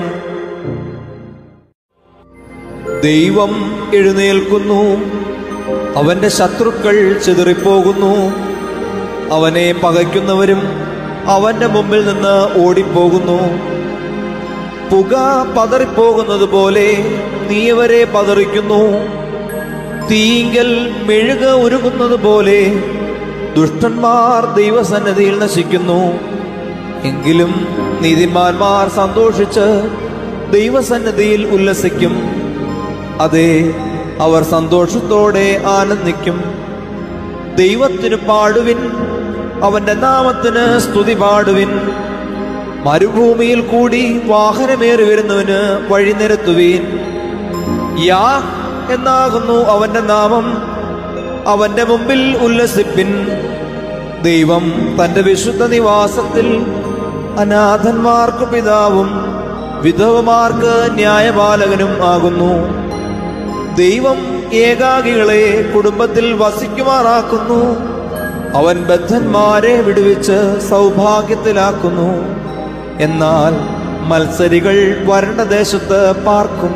ദൈവം എഴുന്നേൽക്കുന്നു അവന്റെ ശത്രുക്കൾ ചിതറിപ്പോകുന്നു അവനെ പകയ്ക്കുന്നവരും അവന്റെ മുമ്പിൽ നിന്ന് ഓടിപ്പോകുന്നു പുക പതറിപ്പോകുന്നത് പോലെ നീ അവരെ പതറിക്കുന്നു തീങ്കൽ മെഴുക ഉരുകുന്നത് പോലെ ദുഷ്ടന്മാർ ദൈവസന്നദ്ധിയിൽ നശിക്കുന്നു എങ്കിലും നീതിമാന്മാർ സന്തോഷിച്ച് ദൈവസന്നദ്ധിയിൽ ഉല്ലസിക്കും അതെ അവർ സന്തോഷത്തോടെ ആനന്ദിക്കും ദൈവത്തിന് പാടുവിൻ അവന്റെ നാമത്തിന് സ്തുതി പാടുവിൻ മരുഭൂമിയിൽ കൂടി വാഹനമേറി വരുന്നവന് വഴി നിരത്തുവീൻ യാ എന്നാകുന്നു അവന്റെ നാമം അവന്റെ മുമ്പിൽ ഉല്ലസിപ്പിൻ ദൈവം തന്റെ വിശുദ്ധ നിവാസത്തിൽ അനാഥന്മാർക്ക് പിതാവും വിധവമാർക്ക് ന്യായപാലകനും ആകുന്നു ദൈവം ഏകാകികളെ കുടുംബത്തിൽ വസിക്കുമാറാക്കുന്നു അവൻ ബദ്ധന്മാരെ വിടുവിച്ച് സൗഭാഗ്യത്തിലാക്കുന്നു എന്നാൽ മത്സരികൾ വരണ്ട ദേശത്ത് പാർക്കും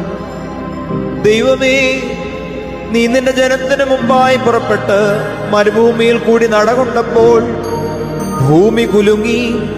ദൈവമേ നീ നിന്റെ ജനത്തിന് മുമ്പായി പുറപ്പെട്ട് മരുഭൂമിയിൽ കൂടി നടകൊണ്ടപ്പോൾ ഭൂമി കുലുങ്ങി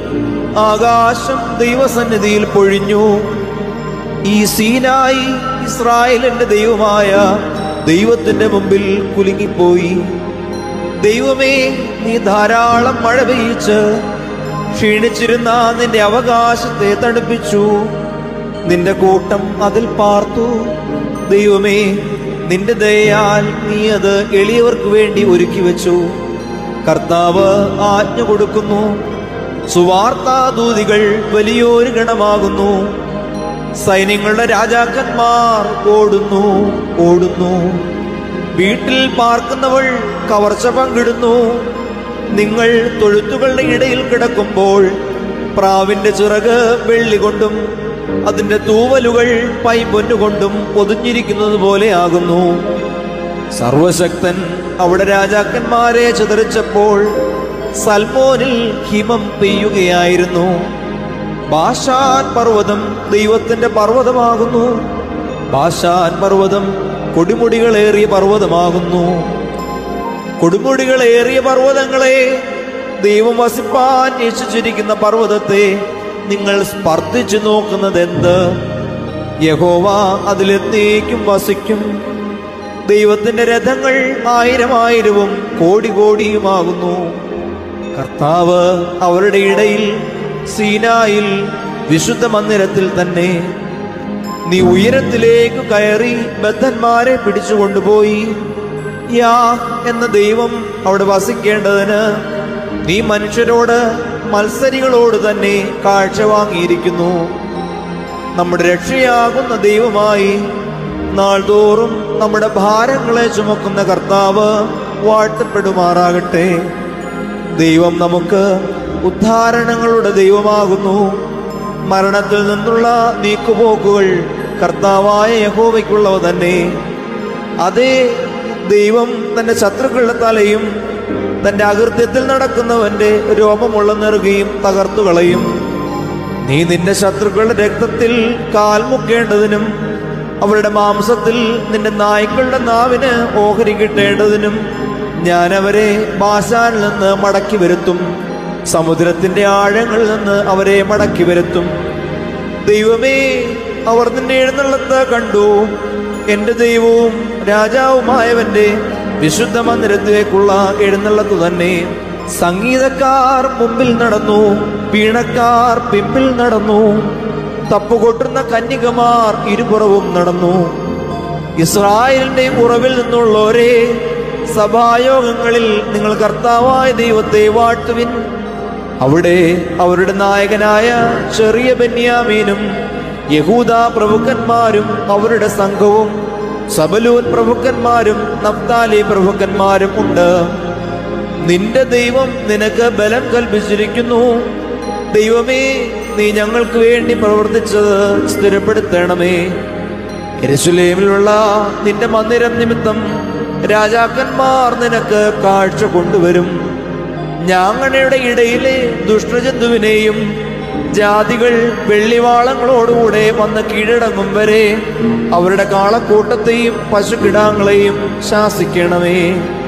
ആകാശം ദൈവസന്നിധിയിൽ പൊഴിഞ്ഞു ഈ സീനായി ഇസ്രായേലിന്റെ ദൈവമായ ദൈവത്തിന്റെ മുമ്പിൽ കുലുങ്ങിപ്പോയി ദൈവമേ നീ ധാരാളം മഴ പെയ്യിച്ച് ക്ഷീണിച്ചിരുന്ന നിന്റെ അവകാശത്തെ തണുപ്പിച്ചു നിന്റെ കൂട്ടം അതിൽ പാർത്തു ദൈവമേ നിന്റെ ദയയാൽ നീ അത് എളിയവർക്ക് വേണ്ടി ഒരുക്കി വെച്ചു കർത്താവ് ആജ്ഞ കൊടുക്കുന്നു സുവാർത്താദൂതികൾ വലിയൊരു ഗണമാകുന്നു സൈന്യങ്ങളുടെ രാജാക്കന്മാർ ഓടുന്നു ഓടുന്നു വീട്ടിൽ പാർക്കുന്നവൾ കവർച്ച പങ്കിടുന്നു നിങ്ങൾ തൊഴുത്തുകളുടെ ഇടയിൽ കിടക്കുമ്പോൾ പ്രാവിന്റെ ചിറക് വെള്ളി കൊണ്ടും അതിന്റെ തൂവലുകൾ പൈപ്പൊന്നുകൊണ്ടും പൊതിഞ്ഞിരിക്കുന്നത് പോലെ ആകുന്നു സർവശക്തൻ അവിടെ രാജാക്കന്മാരെ ചിതറിച്ചപ്പോൾ സൽമോനിൽ ഹിമം പെയ്യുകയായിരുന്നു ബാഷാൻ പർവ്വതം ദൈവത്തിന്റെ പർവ്വതമാകുന്നു ബാഷാൻ പർവ്വതം കൊടിമുടികളേറിയ പർവ്വതമാകുന്നു കൊടുമുടികളേറിയ പർവ്വതങ്ങളെ ദൈവം വസിപ്പാൻ നിശ്ചിച്ചിരിക്കുന്ന പർവ്വതത്തെ നിങ്ങൾ സ്പർദ്ധിച്ചു നോക്കുന്നത് എന്ത് യഹോവ അതിലെന്നേക്കും വസിക്കും ദൈവത്തിന്റെ രഥങ്ങൾ ആയിരം ആയിരവും കോടി കോടിയുമാകുന്നു കർത്താവ് അവരുടെ ഇടയിൽ സീനായിൽ വിശുദ്ധ മന്ദിരത്തിൽ തന്നെ നീ ഉയരത്തിലേക്ക് കയറി ബദ്ധന്മാരെ പിടിച്ചുകൊണ്ടുപോയി യാ എന്ന ദൈവം അവിടെ വസിക്കേണ്ടതിന് നീ മനുഷ്യരോട് മത്സരികളോട് തന്നെ കാഴ്ച വാങ്ങിയിരിക്കുന്നു നമ്മുടെ രക്ഷയാകുന്ന ദൈവമായി നാൾതോറും നമ്മുടെ ഭാരങ്ങളെ ചുമക്കുന്ന കർത്താവ് വാഴ്ത്തപ്പെടുമാറാകട്ടെ ദൈവം നമുക്ക് ഉദ്ധാരണങ്ങളുടെ ദൈവമാകുന്നു മരണത്തിൽ നിന്നുള്ള നീക്കുപോക്കുകൾ കർത്താവായ യഹോവയ്ക്കുള്ളവ തന്നെ അതേ ദൈവം തന്റെ ശത്രുക്കളുടെ തലയും തന്റെ അകൃത്യത്തിൽ നടക്കുന്നവന്റെ രോമമുള്ള നെറുകയും തകർത്തു കളയും നീ നിന്റെ ശത്രുക്കളുടെ രക്തത്തിൽ കാൽ മുക്കേണ്ടതിനും അവരുടെ മാംസത്തിൽ നിന്റെ നായ്ക്കളുടെ നാവിന് ഓഹരി കിട്ടേണ്ടതിനും ഞാൻ അവരെ ബാശാനിൽ നിന്ന് മടക്കി വരുത്തും സമുദ്രത്തിന്റെ ആഴങ്ങളിൽ നിന്ന് അവരെ മടക്കി വരുത്തും ദൈവമേ അവർ നിന്നെ എഴുന്നള്ളത്ത് കണ്ടു എന്റെ ദൈവവും രാജാവുമായവന്റെ വിശുദ്ധ മന്ദിരത്തിലേക്കുള്ള എഴുന്നള്ളത്ത് തന്നെ സംഗീതക്കാർ മുമ്പിൽ നടന്നു വീണക്കാർ പിമ്പിൽ നടന്നു തപ്പുകൊട്ടുന്ന കന്യകമാർ ഇരുപുറവും നടന്നു ഇസ്രായേലിന്റെ ഉറവിൽ നിന്നുള്ളവരെ സഭായോഗങ്ങളിൽ നിങ്ങൾ കർത്താവായ ദൈവത്തെ വാഴ്ത്തുവിൻ അവിടെ അവരുടെ നായകനായ ചെറിയ ബന്യാമീനും യഹൂദ പ്രഭുക്കന്മാരും അവരുടെ സംഘവും സബലൂൻ പ്രഭുക്കന്മാരും നഫ്താലി പ്രഭുക്കന്മാരും ഉണ്ട് നിന്റെ ദൈവം നിനക്ക് ബലം കൽപ്പിച്ചിരിക്കുന്നു ദൈവമേ നീ ഞങ്ങൾക്ക് വേണ്ടി പ്രവർത്തിച്ചത് സ്ഥിരപ്പെടുത്തണമേ യെരൂശലേമിലുള്ള നിന്റെ മന്ദിരം നിമിത്തം രാജാക്കന്മാർ നിനക്ക് കാഴ്ച കൊണ്ടുവരും ഞാങ്ങണയുടെ ഇടയിലെ ദുഷ്ടജന്തുവിനെയും ജാതികൾ വെള്ളിവാളങ്ങളോടുകൂടെ വന്ന് കീഴടങ്ങും വരെ അവരുടെ കാളക്കൂട്ടത്തെയും പശുക്കിടാങ്ങളെയും ശാസിക്കണമേ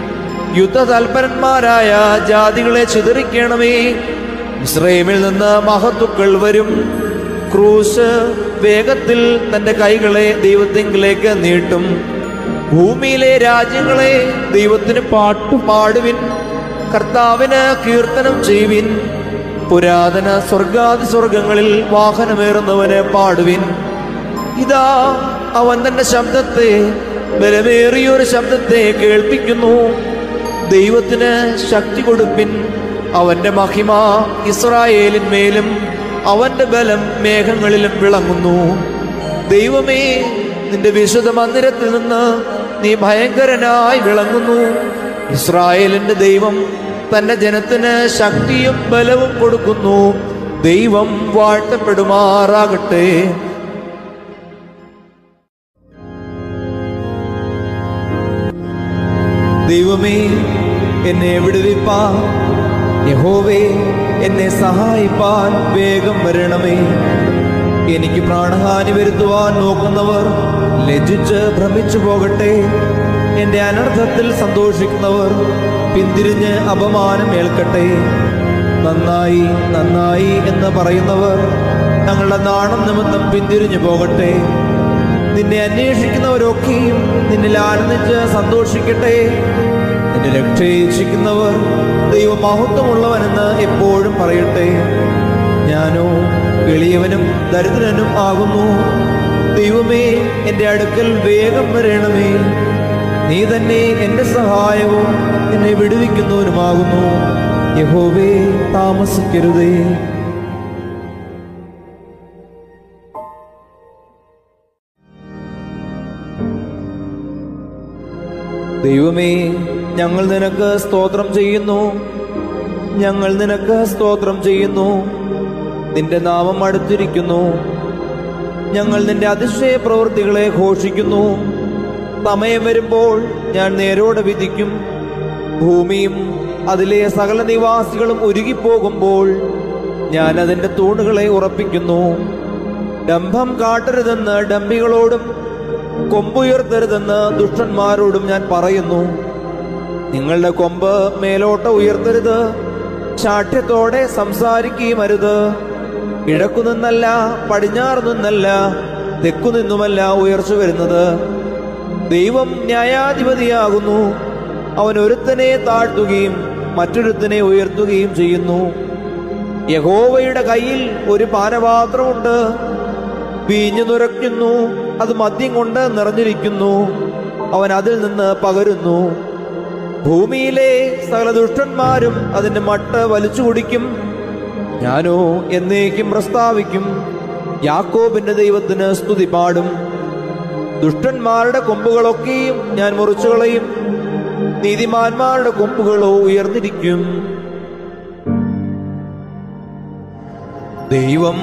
യുദ്ധതൽപരന്മാരായ ജാതികളെ ചിതറിക്കണമേ ഇസ്രയേമിൽ നിന്ന് മഹത്തുക്കൾ വരും ക്രൂശ് വേഗത്തിൽ തന്റെ കൈകളെ ദൈവത്തിങ്കിലേക്ക് നീട്ടും ഭൂമിയിലെ രാജ്യങ്ങളെ ദൈവത്തിന് പാട്ടു പാടുവിൻ കർത്താവിന് കീർത്തനം ചെയ്യുവിൻ പുരാതന സ്വർഗാതി സ്വർഗങ്ങളിൽ വാഹനമേറുന്നവന് പാടുവിൻ ഇതാ അവൻ തന്റെ ശബ്ദത്തെ ബലമേറിയൊരു ശബ്ദത്തെ കേൾപ്പിക്കുന്നു ദൈവത്തിന് ശക്തി കൊടുപ്പിൻ അവന്റെ മഹിമ ഇസ്രായേലിന്മേലും അവന്റെ ബലം മേഘങ്ങളിലും വിളങ്ങുന്നു ദൈവമേ നിന്റെ വിശുദ്ധ മന്ദിരത്തിൽ നിന്ന് നീ ഭയങ്കരനായി വിളങ്ങുന്നു ഇസ്രായേലിന്റെ ദൈവം തന്റെ ജനത്തിന് ശക്തിയും ബലവും കൊടുക്കുന്നു ദൈവം വാഴ്ത്തപ്പെടുമാറാകട്ടെ ദൈവമേ എന്നെ വിടുവിപ്പാൻ യഹോവേ എന്നെ സഹായിപ്പാൻ വേഗം വരണമേ എനിക്ക് പ്രാണഹാനി വരുത്തുവാൻ നോക്കുന്നവർ ലജ്ജിച്ച് ഭ്രമിച്ചു പോകട്ടെ എന്റെ അനർത്ഥത്തിൽ സന്തോഷിക്കുന്നവർ പിന്തിരിഞ്ഞ് അപമാനം ഏൽക്കട്ടെ നന്നായി നന്നായി എന്ന് പറയുന്നവർ തങ്ങളുടെ നാണം നിമിത്തം പിന്തിരിഞ്ഞു പോകട്ടെ നിന്നെ അന്വേഷിക്കുന്നവരൊക്കെയും നിന്നിൽ ആനന്ദിച്ച് സന്തോഷിക്കട്ടെ നിന്നെ രക്ഷയിച്ചിരിക്കുന്നവർ ദൈവമഹത്വമുള്ളവനെന്ന് എപ്പോഴും പറയട്ടെ ഞാനോ എളിയവനും ദരിദ്രനും ആകുന്നു ദൈവമേ എൻ്റെ അടുക്കൽ വേഗം വരണമേ നീ തന്നെ എൻ്റെ സഹായവും എന്നെ വിടുവിക്കുന്നവനുമാകുന്നു യഹോവേ താമസിക്കരുതേ ദൈവമേ ഞങ്ങൾ നിനക്ക് സ്തോത്രം ചെയ്യുന്നു ഞങ്ങൾ നിനക്ക് സ്തോത്രം ചെയ്യുന്നു നിന്റെ നാമം അടുത്തിരിക്കുന്നു ഞങ്ങൾ നിന്റെ അതിശയ പ്രവൃത്തികളെ ഘോഷിക്കുന്നു സമയം വരുമ്പോൾ ഞാൻ നേരോടെ വിധിക്കും ഭൂമിയും അതിലെ സകല നിവാസികളും ഉരുകിപ്പോകുമ്പോൾ ഞാൻ അതിന്റെ തൂണുകളെ ഉറപ്പിക്കുന്നു ഡംഭം കാട്ടരുതെന്ന് ഡംബികളോടും കൊമ്പുയർത്തരുതെന്ന് ദുഷ്ടന്മാരോടും ഞാൻ പറയുന്നു നിങ്ങളുടെ കൊമ്പ് മേലോട്ട് ഉയർത്തരുത് ശാഠ്യത്തോടെ സംസാരിക്കുകയും അരുത് കിഴക്കു നിന്നല്ല പടിഞ്ഞാറ് നിന്നല്ല തെക്കു നിന്നുമല്ല ഉയർച്ച വരുന്നത് ദൈവം ന്യായാധിപതിയാകുന്നു അവൻ ഒരുത്തനെ താഴ്ത്തുകയും മറ്റൊരുത്തനെ ഉയർത്തുകയും ചെയ്യുന്നു യഹോവയുടെ കയ്യിൽ ഒരു പാനപാത്രമുണ്ട് വീഞ്ഞു നുരയ്ക്കുന്നു അത് മദ്യം കൊണ്ട് നിറഞ്ഞിരിക്കുന്നു അവൻ അതിൽ നിന്ന് പകരുന്നു ഭൂമിയിലെ സകല ദുഷ്ടന്മാരും അതിന്റെ മട്ട് വലിച്ചു കുടിക്കും ഞാനോ എന്നേക്കും പ്രസ്താവിക്കും യാക്കോബിന്റെ ദൈവത്തിന് സ്തുതി പാടും ദുഷ്ടന്മാരുടെ കൊമ്പുകളൊക്കെയും ഞാൻ മുറിച്ചുകളയും നീതിമാന്മാരുടെ കൊമ്പുകളോ ഉയർന്നിരിക്കും ദൈവം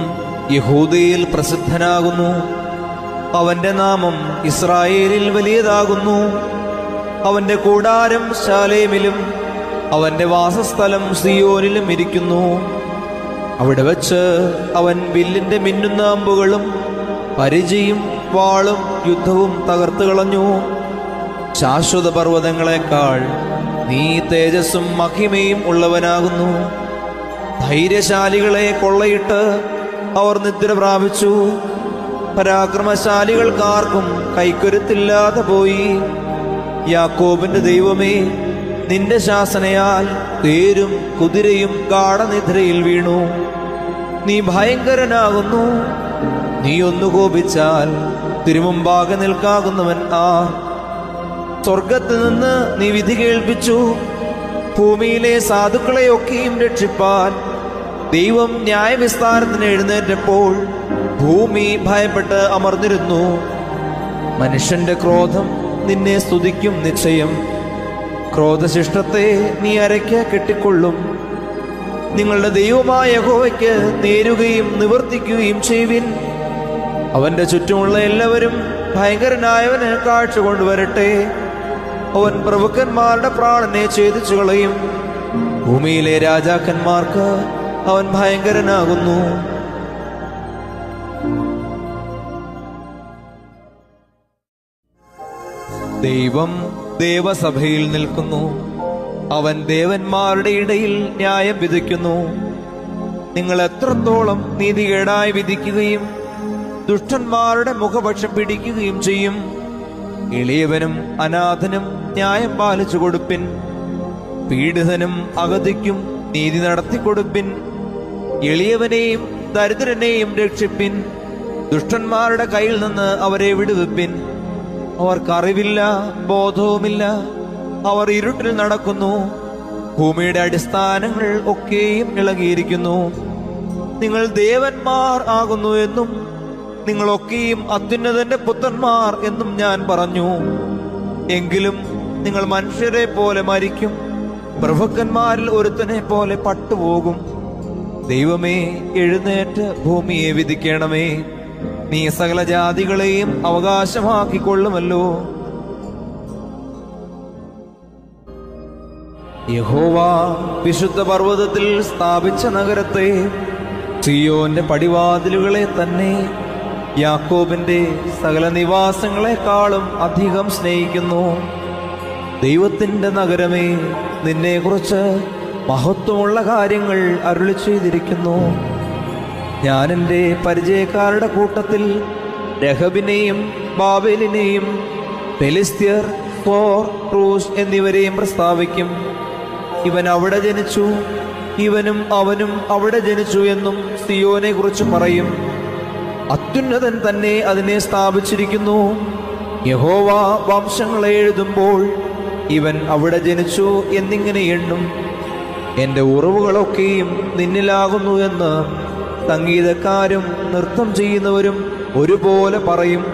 യഹൂദയിൽ പ്രസിദ്ധനാകുന്നു അവന്റെ നാമം ഇസ്രായേലിൽ വലിയതാകുന്നു അവന്റെ കൂടാരം ശാലേമിലും അവന്റെ വാസസ്ഥലം സിയോനിലും ഇരിക്കുന്നു അവിടെ വച്ച് അവൻ വില്ലിന്റെ മിന്നുന്ന അമ്പുകളും പരിചയും വാളും യുദ്ധവും തകർത്തു കളഞ്ഞു ശാശ്വത പർവ്വതങ്ങളെക്കാൾ നീ തേജസ്സും മഹിമയും ഉള്ളവനാകുന്നു ധൈര്യശാലികളെ കൊള്ളയിട്ട് അവർ നിദ്ര പ്രാപിച്ചു പരാക്രമശാലികൾക്കാർക്കും കൈക്കരുത്തില്ലാതെ പോയി യാക്കോബിന്റെ ദൈവമേ നിന്റെ ശാസനയാൽ തേരും കുതിരയും ഗാഠനിദ്രയിൽ വീണു നീ ഭയങ്കരനാകുന്നു നീ ഒന്ന് കോപിച്ചാൽ തിരുമുമ്പാകെ നിൽക്കാകുന്നവൻ ആ സ്വർഗത്ത് നിന്ന് നീ വിധി കേൾപ്പിച്ചു ഭൂമിയിലെ സാധുക്കളെയൊക്കെയും രക്ഷിപ്പാൻ ദൈവം ന്യായവിസ്താരത്തിന് എഴുന്നേറ്റപ്പോൾ ഭൂമി ഭയപ്പെട്ട് അമർന്നിരുന്നു മനുഷ്യന്റെ ക്രോധം നിന്നെ സ്തുതിക്കും നിശ്ചയം ക്രോധശിഷ്ടത്തെ നീ അരയ്ക്ക് കെട്ടിക്കൊള്ളും നിങ്ങളുടെ ദൈവമായ യഹോവയ്ക്ക് നേരുകയും നിവർത്തിക്കുകയും ചെയ്യുവിൻ അവന്റെ ചുറ്റുമുള്ള എല്ലാവരും ഭയങ്കരനായവന് കാഴ്ച കൊണ്ടുവരട്ടെ അവൻ പ്രഭുക്കന്മാരുടെ പ്രാണനെ ഛേദിച്ചു കളയും ഭൂമിയിലെ രാജാക്കന്മാർക്ക് അവൻ ഭയങ്കരനാകുന്നു ദൈവം ദേവസഭയിൽ നിൽക്കുന്നു അവൻ ദേവന്മാരുടെ ഇടയിൽ ന്യായം വിധിക്കുന്നു നിങ്ങൾ എത്രത്തോളം നീതികേടായി വിധിക്കുകയും ദുഷ്ടന്മാരുടെ മുഖപക്ഷം പിടിക്കുകയും ചെയ്യും എളിയവനും അനാഥനും ന്യായം പാലിച്ചു കൊടുപ്പിൻ പീഡിതനും അഗതിക്കും നീതി നടത്തിക്കൊടുപ്പിൻ എളിയവനെയും ദരിദ്രനെയും രക്ഷിപ്പിൻ ദുഷ്ടന്മാരുടെ കയ്യിൽ നിന്ന് അവരെ വിടുവിപ്പിൻ അവർക്കറിവില്ല ബോധവുമില്ല അവർ ഇരുട്ടിൽ നടക്കുന്നു ഭൂമിയുടെ അടിസ്ഥാനങ്ങൾ ഒക്കെയും ഇളകിയിരിക്കുന്നു നിങ്ങൾ ദേവന്മാർ ആകുന്നു എന്നും നിങ്ങളൊക്കെയും അത്യുന്നതന്റെ പുത്രന്മാർ എന്നും ഞാൻ പറഞ്ഞു എങ്കിലും നിങ്ങൾ മനുഷ്യരെ പോലെ മരിക്കും പ്രഭുക്കന്മാരിൽ ഒരുത്തനെ പോലെ പട്ടുപോകും ദൈവമേ എഴുന്നേറ്റ് ഭൂമിയെ വിധിക്കണമേ നീ സകല ജാതികളെയും അവകാശമാക്കിക്കൊള്ളുമല്ലോ യഹോവ വിശുദ്ധ പർവ്വതത്തിൽ സ്ഥാപിച്ച നഗരത്തെ സിയോന്റെ പടിവാതിലുകളെ തന്നെ യാക്കോബിന്റെ സകല നിവാസങ്ങളെക്കാളും അധികം സ്നേഹിക്കുന്നു ദൈവത്തിന്റെ നഗരമേ നിന്നെക്കുറിച്ച് മഹത്വമുള്ള കാര്യങ്ങൾ അരുളി ചെയ്തിരിക്കുന്നു ഞാൻ എൻ്റെ പരിചയക്കാരുടെ കൂട്ടത്തിൽ രഹബിനെയും ബാബേലിനെയും ഫെലിസ്ത്യർ ഫോർ ക്രൂസ് എന്നിവരെയും പ്രസ്താവിക്കും ഇവൻ അവിടെ ജനിച്ചു ഇവനും അവനും അവിടെ ജനിച്ചു എന്നും സിയോനെ കുറിച്ച് പറയും അത്യുന്നതൻ തന്നെ അതിനെ സ്ഥാപിച്ചിരിക്കുന്നു യഹോവ വംശങ്ങളെ എഴുതുമ്പോൾ ഇവൻ അവിടെ ജനിച്ചു എന്നിങ്ങനെ എണ്ണും എന്റെ ഉറവുകളൊക്കെയും നിന്നിലാകുന്നു എന്ന് സംഗീതക്കാരും നൃത്തം ചെയ്യുന്നവരും ഒരുപോലെ പറയും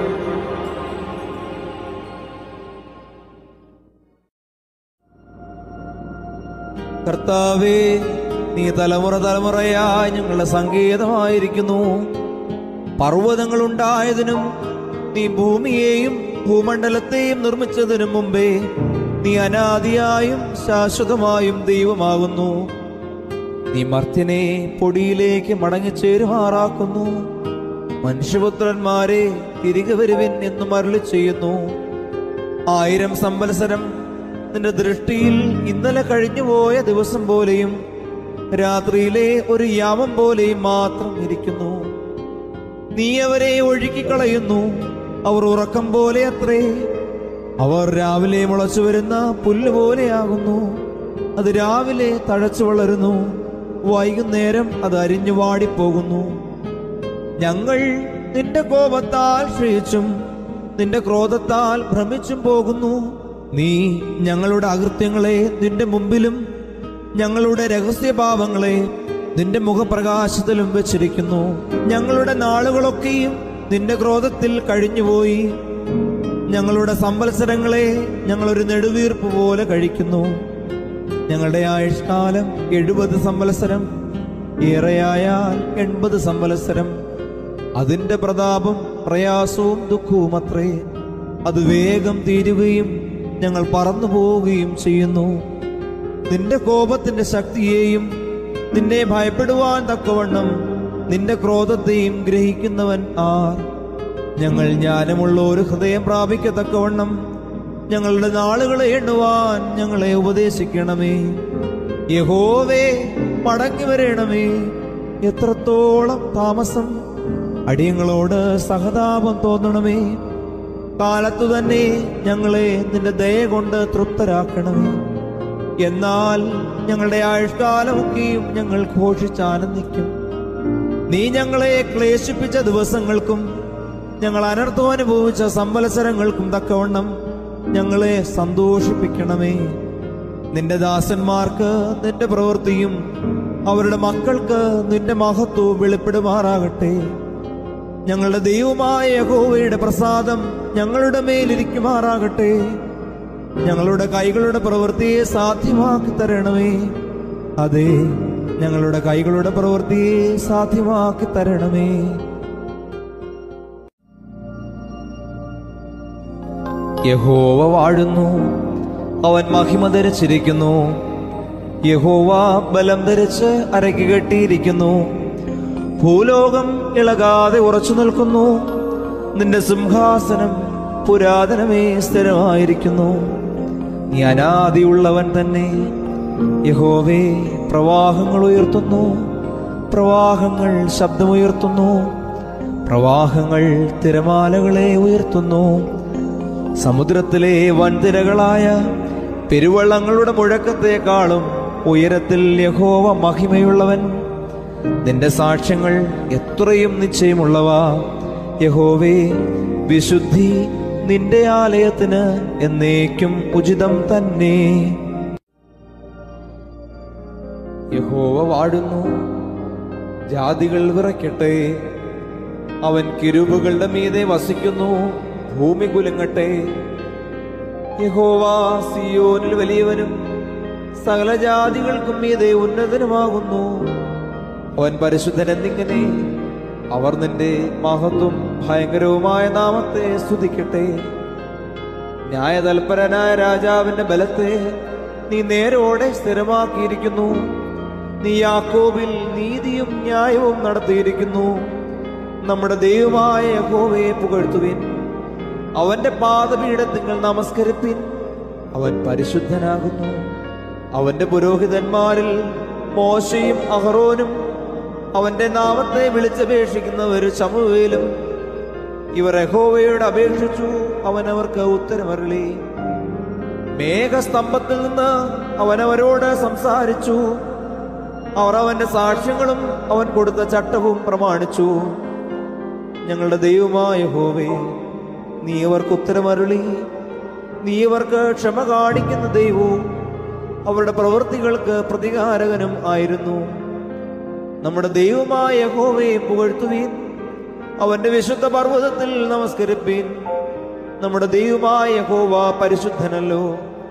കർത്താവേ നീ തലമുറ തലമുറയായി ഞങ്ങളുടെ സംഗീതമായിരിക്കുന്നു പർവ്വതങ്ങൾ ഉണ്ടായതിനും നീ ഭൂമിയെയും ഭൂമണ്ഡലത്തെയും നിർമ്മിച്ചതിനു മുമ്പേ നീ അനാദിയായും ശാശ്വതമായും ദൈവമാകുന്നു നീ മർത്യനെ പൊടിയിലേക്ക് മടങ്ങിച്ചേരുമാറാക്കുന്നു മനുഷ്യപുത്രന്മാരെ തിരികെ വരുവിൻ എന്നും അരുളി ചെയ്യുന്നു ആയിരം സംവത്സരം നിന്റെ ദൃഷ്ടിയിൽ ഇന്നലെ കഴിഞ്ഞുപോയ ദിവസം പോലെയും രാത്രിയിലെ ഒരു യാമം പോലെയും മാത്രം ഇരിക്കുന്നു നീ അവരെ ഒഴുക്കിക്കളയുന്നു അവർ ഉറക്കം പോലെ അത്രേ അവർ രാവിലെ മുളച്ചു വരുന്ന പുല്ല് പോലെയാകുന്നു അത് രാവിലെ തഴച്ചു വളരുന്നു വൈകുന്നേരം അത് അരിഞ്ഞു വാടിപ്പോകുന്നു ഞങ്ങൾ നിന്റെ കോപത്താൽ ക്ഷയിച്ചും നിന്റെ ക്രോധത്താൽ ഭ്രമിച്ചും പോകുന്നു നീ ഞങ്ങളുടെ അകൃത്യങ്ങളെ നിന്റെ മുമ്പിലും ഞങ്ങളുടെ രഹസ്യഭാവങ്ങളെ നിന്റെ മുഖപ്രകാശത്തിലും വെച്ചിരിക്കുന്നു ഞങ്ങളുടെ നാളുകളൊക്കെയും നിന്റെ ക്രോധത്തിൽ കഴിഞ്ഞുപോയി ഞങ്ങളുടെ സംവത്സരങ്ങളെ ഞങ്ങളൊരു നെടുവീർപ്പ് പോലെ കഴിക്കുന്നു ഞങ്ങളുടെ ആയുഷ്കാലം എഴുപത് സംവത്സരം ഏറെയായാൽ എൺപത് സംവത്സരം അതിന്റെ പ്രതാപം പ്രയാസവും ദുഃഖവും അത്രേ അത് വേഗം തീരുകയും ഞങ്ങൾ പറന്നു പോവുകയും ചെയ്യുന്നു നിന്റെ കോപത്തിന്റെ ശക്തിയെയും നിന്നെ ഭയപ്പെടുവാൻ തക്കവണ്ണം നിന്റെ ക്രോധത്തെയും ഗ്രഹിക്കുന്നവൻ ആർ ഞങ്ങൾ ജ്ഞാനമുള്ള ഒരു ഹൃദയം പ്രാപിക്കത്തക്കവണ്ണം ഞങ്ങളുടെ നാളുകളെ എണ്ണുവാൻ ഞങ്ങളെ ഉപദേശിക്കണമേ യഹോവേ മടങ്ങി വരണമേ എത്രത്തോളം താമസം അടിയങ്ങളോട് സഹതാപം തോന്നണമേ കാലത്തു തന്നെ ഞങ്ങളെ നിന്റെ ദയ കൊണ്ട് തൃപ്തരാക്കണമേ എന്നാൽ ഞങ്ങളുടെ ആയുഷ്കാലമൊക്കെയും ഞങ്ങൾ ഘോഷിച്ചാനന്ദിക്കും നീ ഞങ്ങളെ ക്ലേശിപ്പിച്ച ദിവസങ്ങൾക്കും ഞങ്ങൾ അനർത്ഥം അനുഭവിച്ച സംവത്സരങ്ങൾക്കും തക്കവണ്ണം ഞങ്ങളെ സന്തോഷിപ്പിക്കണമേ നിന്റെ ദാസന്മാർക്ക് നിന്റെ പ്രവൃത്തിയും അവരുടെ മക്കൾക്ക് നിന്റെ മഹത്വവും വെളിപ്പെടുമാറാകട്ടെ ഞങ്ങളുടെ ദൈവമായ യഹോവയുടെ പ്രസാദം ഞങ്ങളുടെ മേലിരിക്കുമാറാകട്ടെ ഞങ്ങളുടെ കൈകളുടെ പ്രവൃത്തിയെ സാധ്യമാക്കി തരണമേ അതെ ഞങ്ങളുടെ കൈകളുടെ പ്രവൃത്തിയെ സാധ്യമാക്കി തരണമേ യഹോവ വാഴുന്നു അവൻ മഹിമ ധരിച്ചിരിക്കുന്നു യഹോവ ബലം ധരിച്ച് അരക്കി കെട്ടിയിരിക്കുന്നു ഭൂലോകം ഇളകാതെ ഉറച്ചു നിൽക്കുന്നു നിന്റെ സിംഹാസനം പുരാതനമേ സ്ഥിരമായിരിക്കുന്നു നീ അനാദിയുള്ളവൻ തന്നെ യഹോവേ പ്രവാഹങ്ങൾ ഉയർത്തുന്നു പ്രവാഹങ്ങൾ ശബ്ദമുയർത്തുന്നു പ്രവാഹങ്ങൾ തിരമാലകളെ ഉയർത്തുന്നു സമുദ്രത്തിലെ വൻതിരകളായ പെരുവള്ളങ്ങളുടെ മുഴക്കത്തെക്കാളും ഉയരത്തിൽ യഹോവ മഹിമയുള്ളവൻ നിന്റെ സാക്ഷ്യങ്ങൾ എത്രയും നിശ്ചയമുള്ളവ യഹോവേ വിശുദ്ധി നിന്റെ ആലയത്തിന് എന്നേക്കും ഉചിതം തന്നെ യഹോവ വാഴുന്നു ജാതികൾ വിറയ്ക്കട്ടെ അവൻ കിരുബുകളുടെ മീതെ വസിക്കുന്നു ഭൂമി കുലുങ്ങട്ടെ യഹോവ സിയോനിൽ വലിയവനും സകല ജാതികൾക്കും മീതെ ഉന്നതനുമാകുന്നു അവൻ പരിശുദ്ധൻ എന്നിങ്ങനെ അവർ നിന്റെ മഹത്വം ഭയങ്കരവുമായ നാമത്തെ സ്തുതിക്കട്ടെ ന്യായതൽപരനായ രാജാവിന്റെ ബലത്തെ നീ നേരോടെ സ്ഥിരമാക്കിയിരിക്കുന്നു നീ യാക്കോബിൽ നീതിയും ന്യായവും നടത്തിയിരിക്കുന്നു നമ്മുടെ ദൈവമായ യഹോവയെ പുകഴ്ത്തുവിൻ അവന്റെ പാദപീഠത്തിങ്ങൾ നമസ്കരിപ്പിൻ അവൻ പരിശുദ്ധനാകുന്നു അവന്റെ പുരോഹിതന്മാരിൽ മോശയും അഹറോനും അവന്റെ നാമത്തെ വിളിച്ചപേക്ഷിക്കുന്നവർ ചമുവേലും ഇവർ യഹോവയോട് അപേക്ഷിച്ചു അവൻ അവർക്ക് ഉത്തരമരളി മേഘസ്തംഭത്തിൽ നിന്ന് അവൻ അവരോട് സംസാരിച്ചു അവർ അവന്റെ സാക്ഷ്യങ്ങളും അവൻ കൊടുത്ത ചട്ടവും പ്രമാണിച്ചു ഞങ്ങളുടെ ദൈവമായ ഹോവേ നീ അവർക്ക് ഉത്തരമരുളി നീ അവർക്ക് ക്ഷമ കാണിക്കുന്ന ദൈവവും അവരുടെ പ്രവൃത്തികൾക്ക് പ്രതികാരകനും ആയിരുന്നു നമ്മുടെ ദൈവമായ ഹോവയെ പുകഴ്ത്തുവീൻ അവന്റെ വിശുദ്ധ പർവ്വതത്തിൽ നമസ്കരിപ്പീൻ നമ്മുടെ ദൈവമായ ഹോവ പരിശുദ്ധനല്ലോ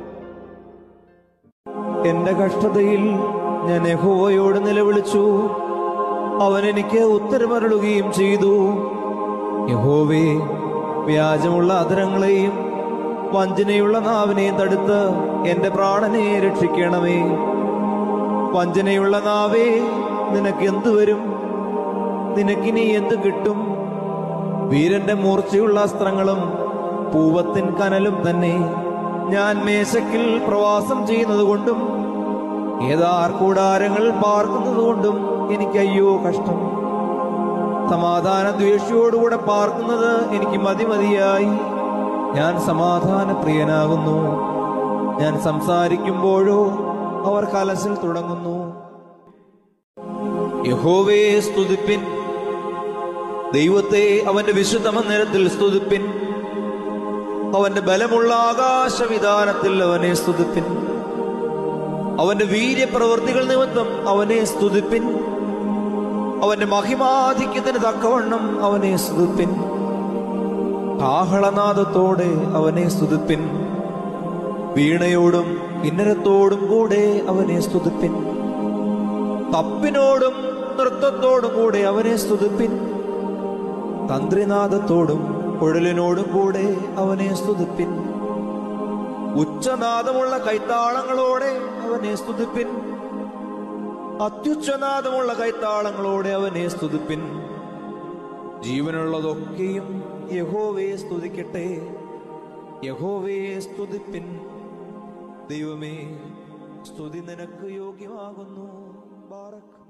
എന്റെ കഷ്ടതയിൽ ഞാൻ യഹോവയോട് നിലവിളിച്ചു അവൻ എനിക്ക് ഉത്തരമരുളുകയും ചെയ്തു യഹോവേ വ്യാജമുള്ള അധരങ്ങളെയും വഞ്ചനയുള്ള നാവിനെയും തടുത്ത് എന്റെ പ്രാണനെ രക്ഷിക്കണമേ വഞ്ചനയുള്ള നാവേ നിനക്ക് എന്തു വരും നിനക്കിനി എന്തു കിട്ടും വീരന്റെ മൂർച്ചയുള്ള അസ്ത്രങ്ങളും പൂവത്തിൻ കനലും തന്നെ ഞാൻ മേശക്കിൽ പ്രവാസം ചെയ്യുന്നത് കൊണ്ടും ഏതാർ കൂടാരങ്ങൾ പാർക്കുന്നത് കൊണ്ടും എനിക്ക് അയ്യോ കഷ്ടം സമാധാന ദ്വേഷിയോടുകൂടെ പാർക്കുന്നത് എനിക്ക് മതിമതിയായി ഞാൻ സമാധാന പ്രിയനാകുന്നു ഞാൻ സംസാരിക്കുമ്പോഴോ അവർ കലശൽ തുടങ്ങുന്നു യഹോവയെ സ്തുതിപ്പിൻ ദൈവത്തെ അവന്റെ വിശുദ്ധ മന്ദിരത്തിൽ സ്തുതിപ്പിൻ അവന്റെ ബലമുള്ള ആകാശവിധാനത്തിൽ അവനെ സ്തുതിപ്പിൻ അവന്റെ വീര്യപ്രവൃത്തികൾ നിമിത്തം അവനെ സ്തുതിപ്പിൻ അവന്റെ മഹിമാധിക്യത്തിന് തക്കവണ്ണം അവനെ സ്തുതിപ്പിൻ കാഹളനാദത്തോടെ അവനെ സ്തുതിപ്പിൻ വീണയോടും കിന്നരത്തോടും കൂടെ അവനെ സ്തുതിപ്പിൻ തപ്പിനോടും നൃത്തത്തോടും കൂടെ അവനെ സ്തുതിപ്പിൻ തന്ത്രിനാദത്തോടും കുഴലിനോടും കൂടെ അവനെ സ്തുതിപ്പിൻ ഉച്ചനാദമുള്ള കൈത്താളങ്ങളോടെ അവനെ സ്തുതിപ്പിൻ അത്യുച്ചനാദമുള്ള കൈത്താളങ്ങളോടെ അവനെ സ്തുതിപ്പിൻ ജീവനുള്ളതൊക്കെയും യഹോവയെ സ്തുതിക്കട്ടെ യഹോവയെ സ്തുതിപ്പിൻ ദൈവമേ സ്തുതി നിനക്ക് യോഗ്യമാകുന്നു ബാറക്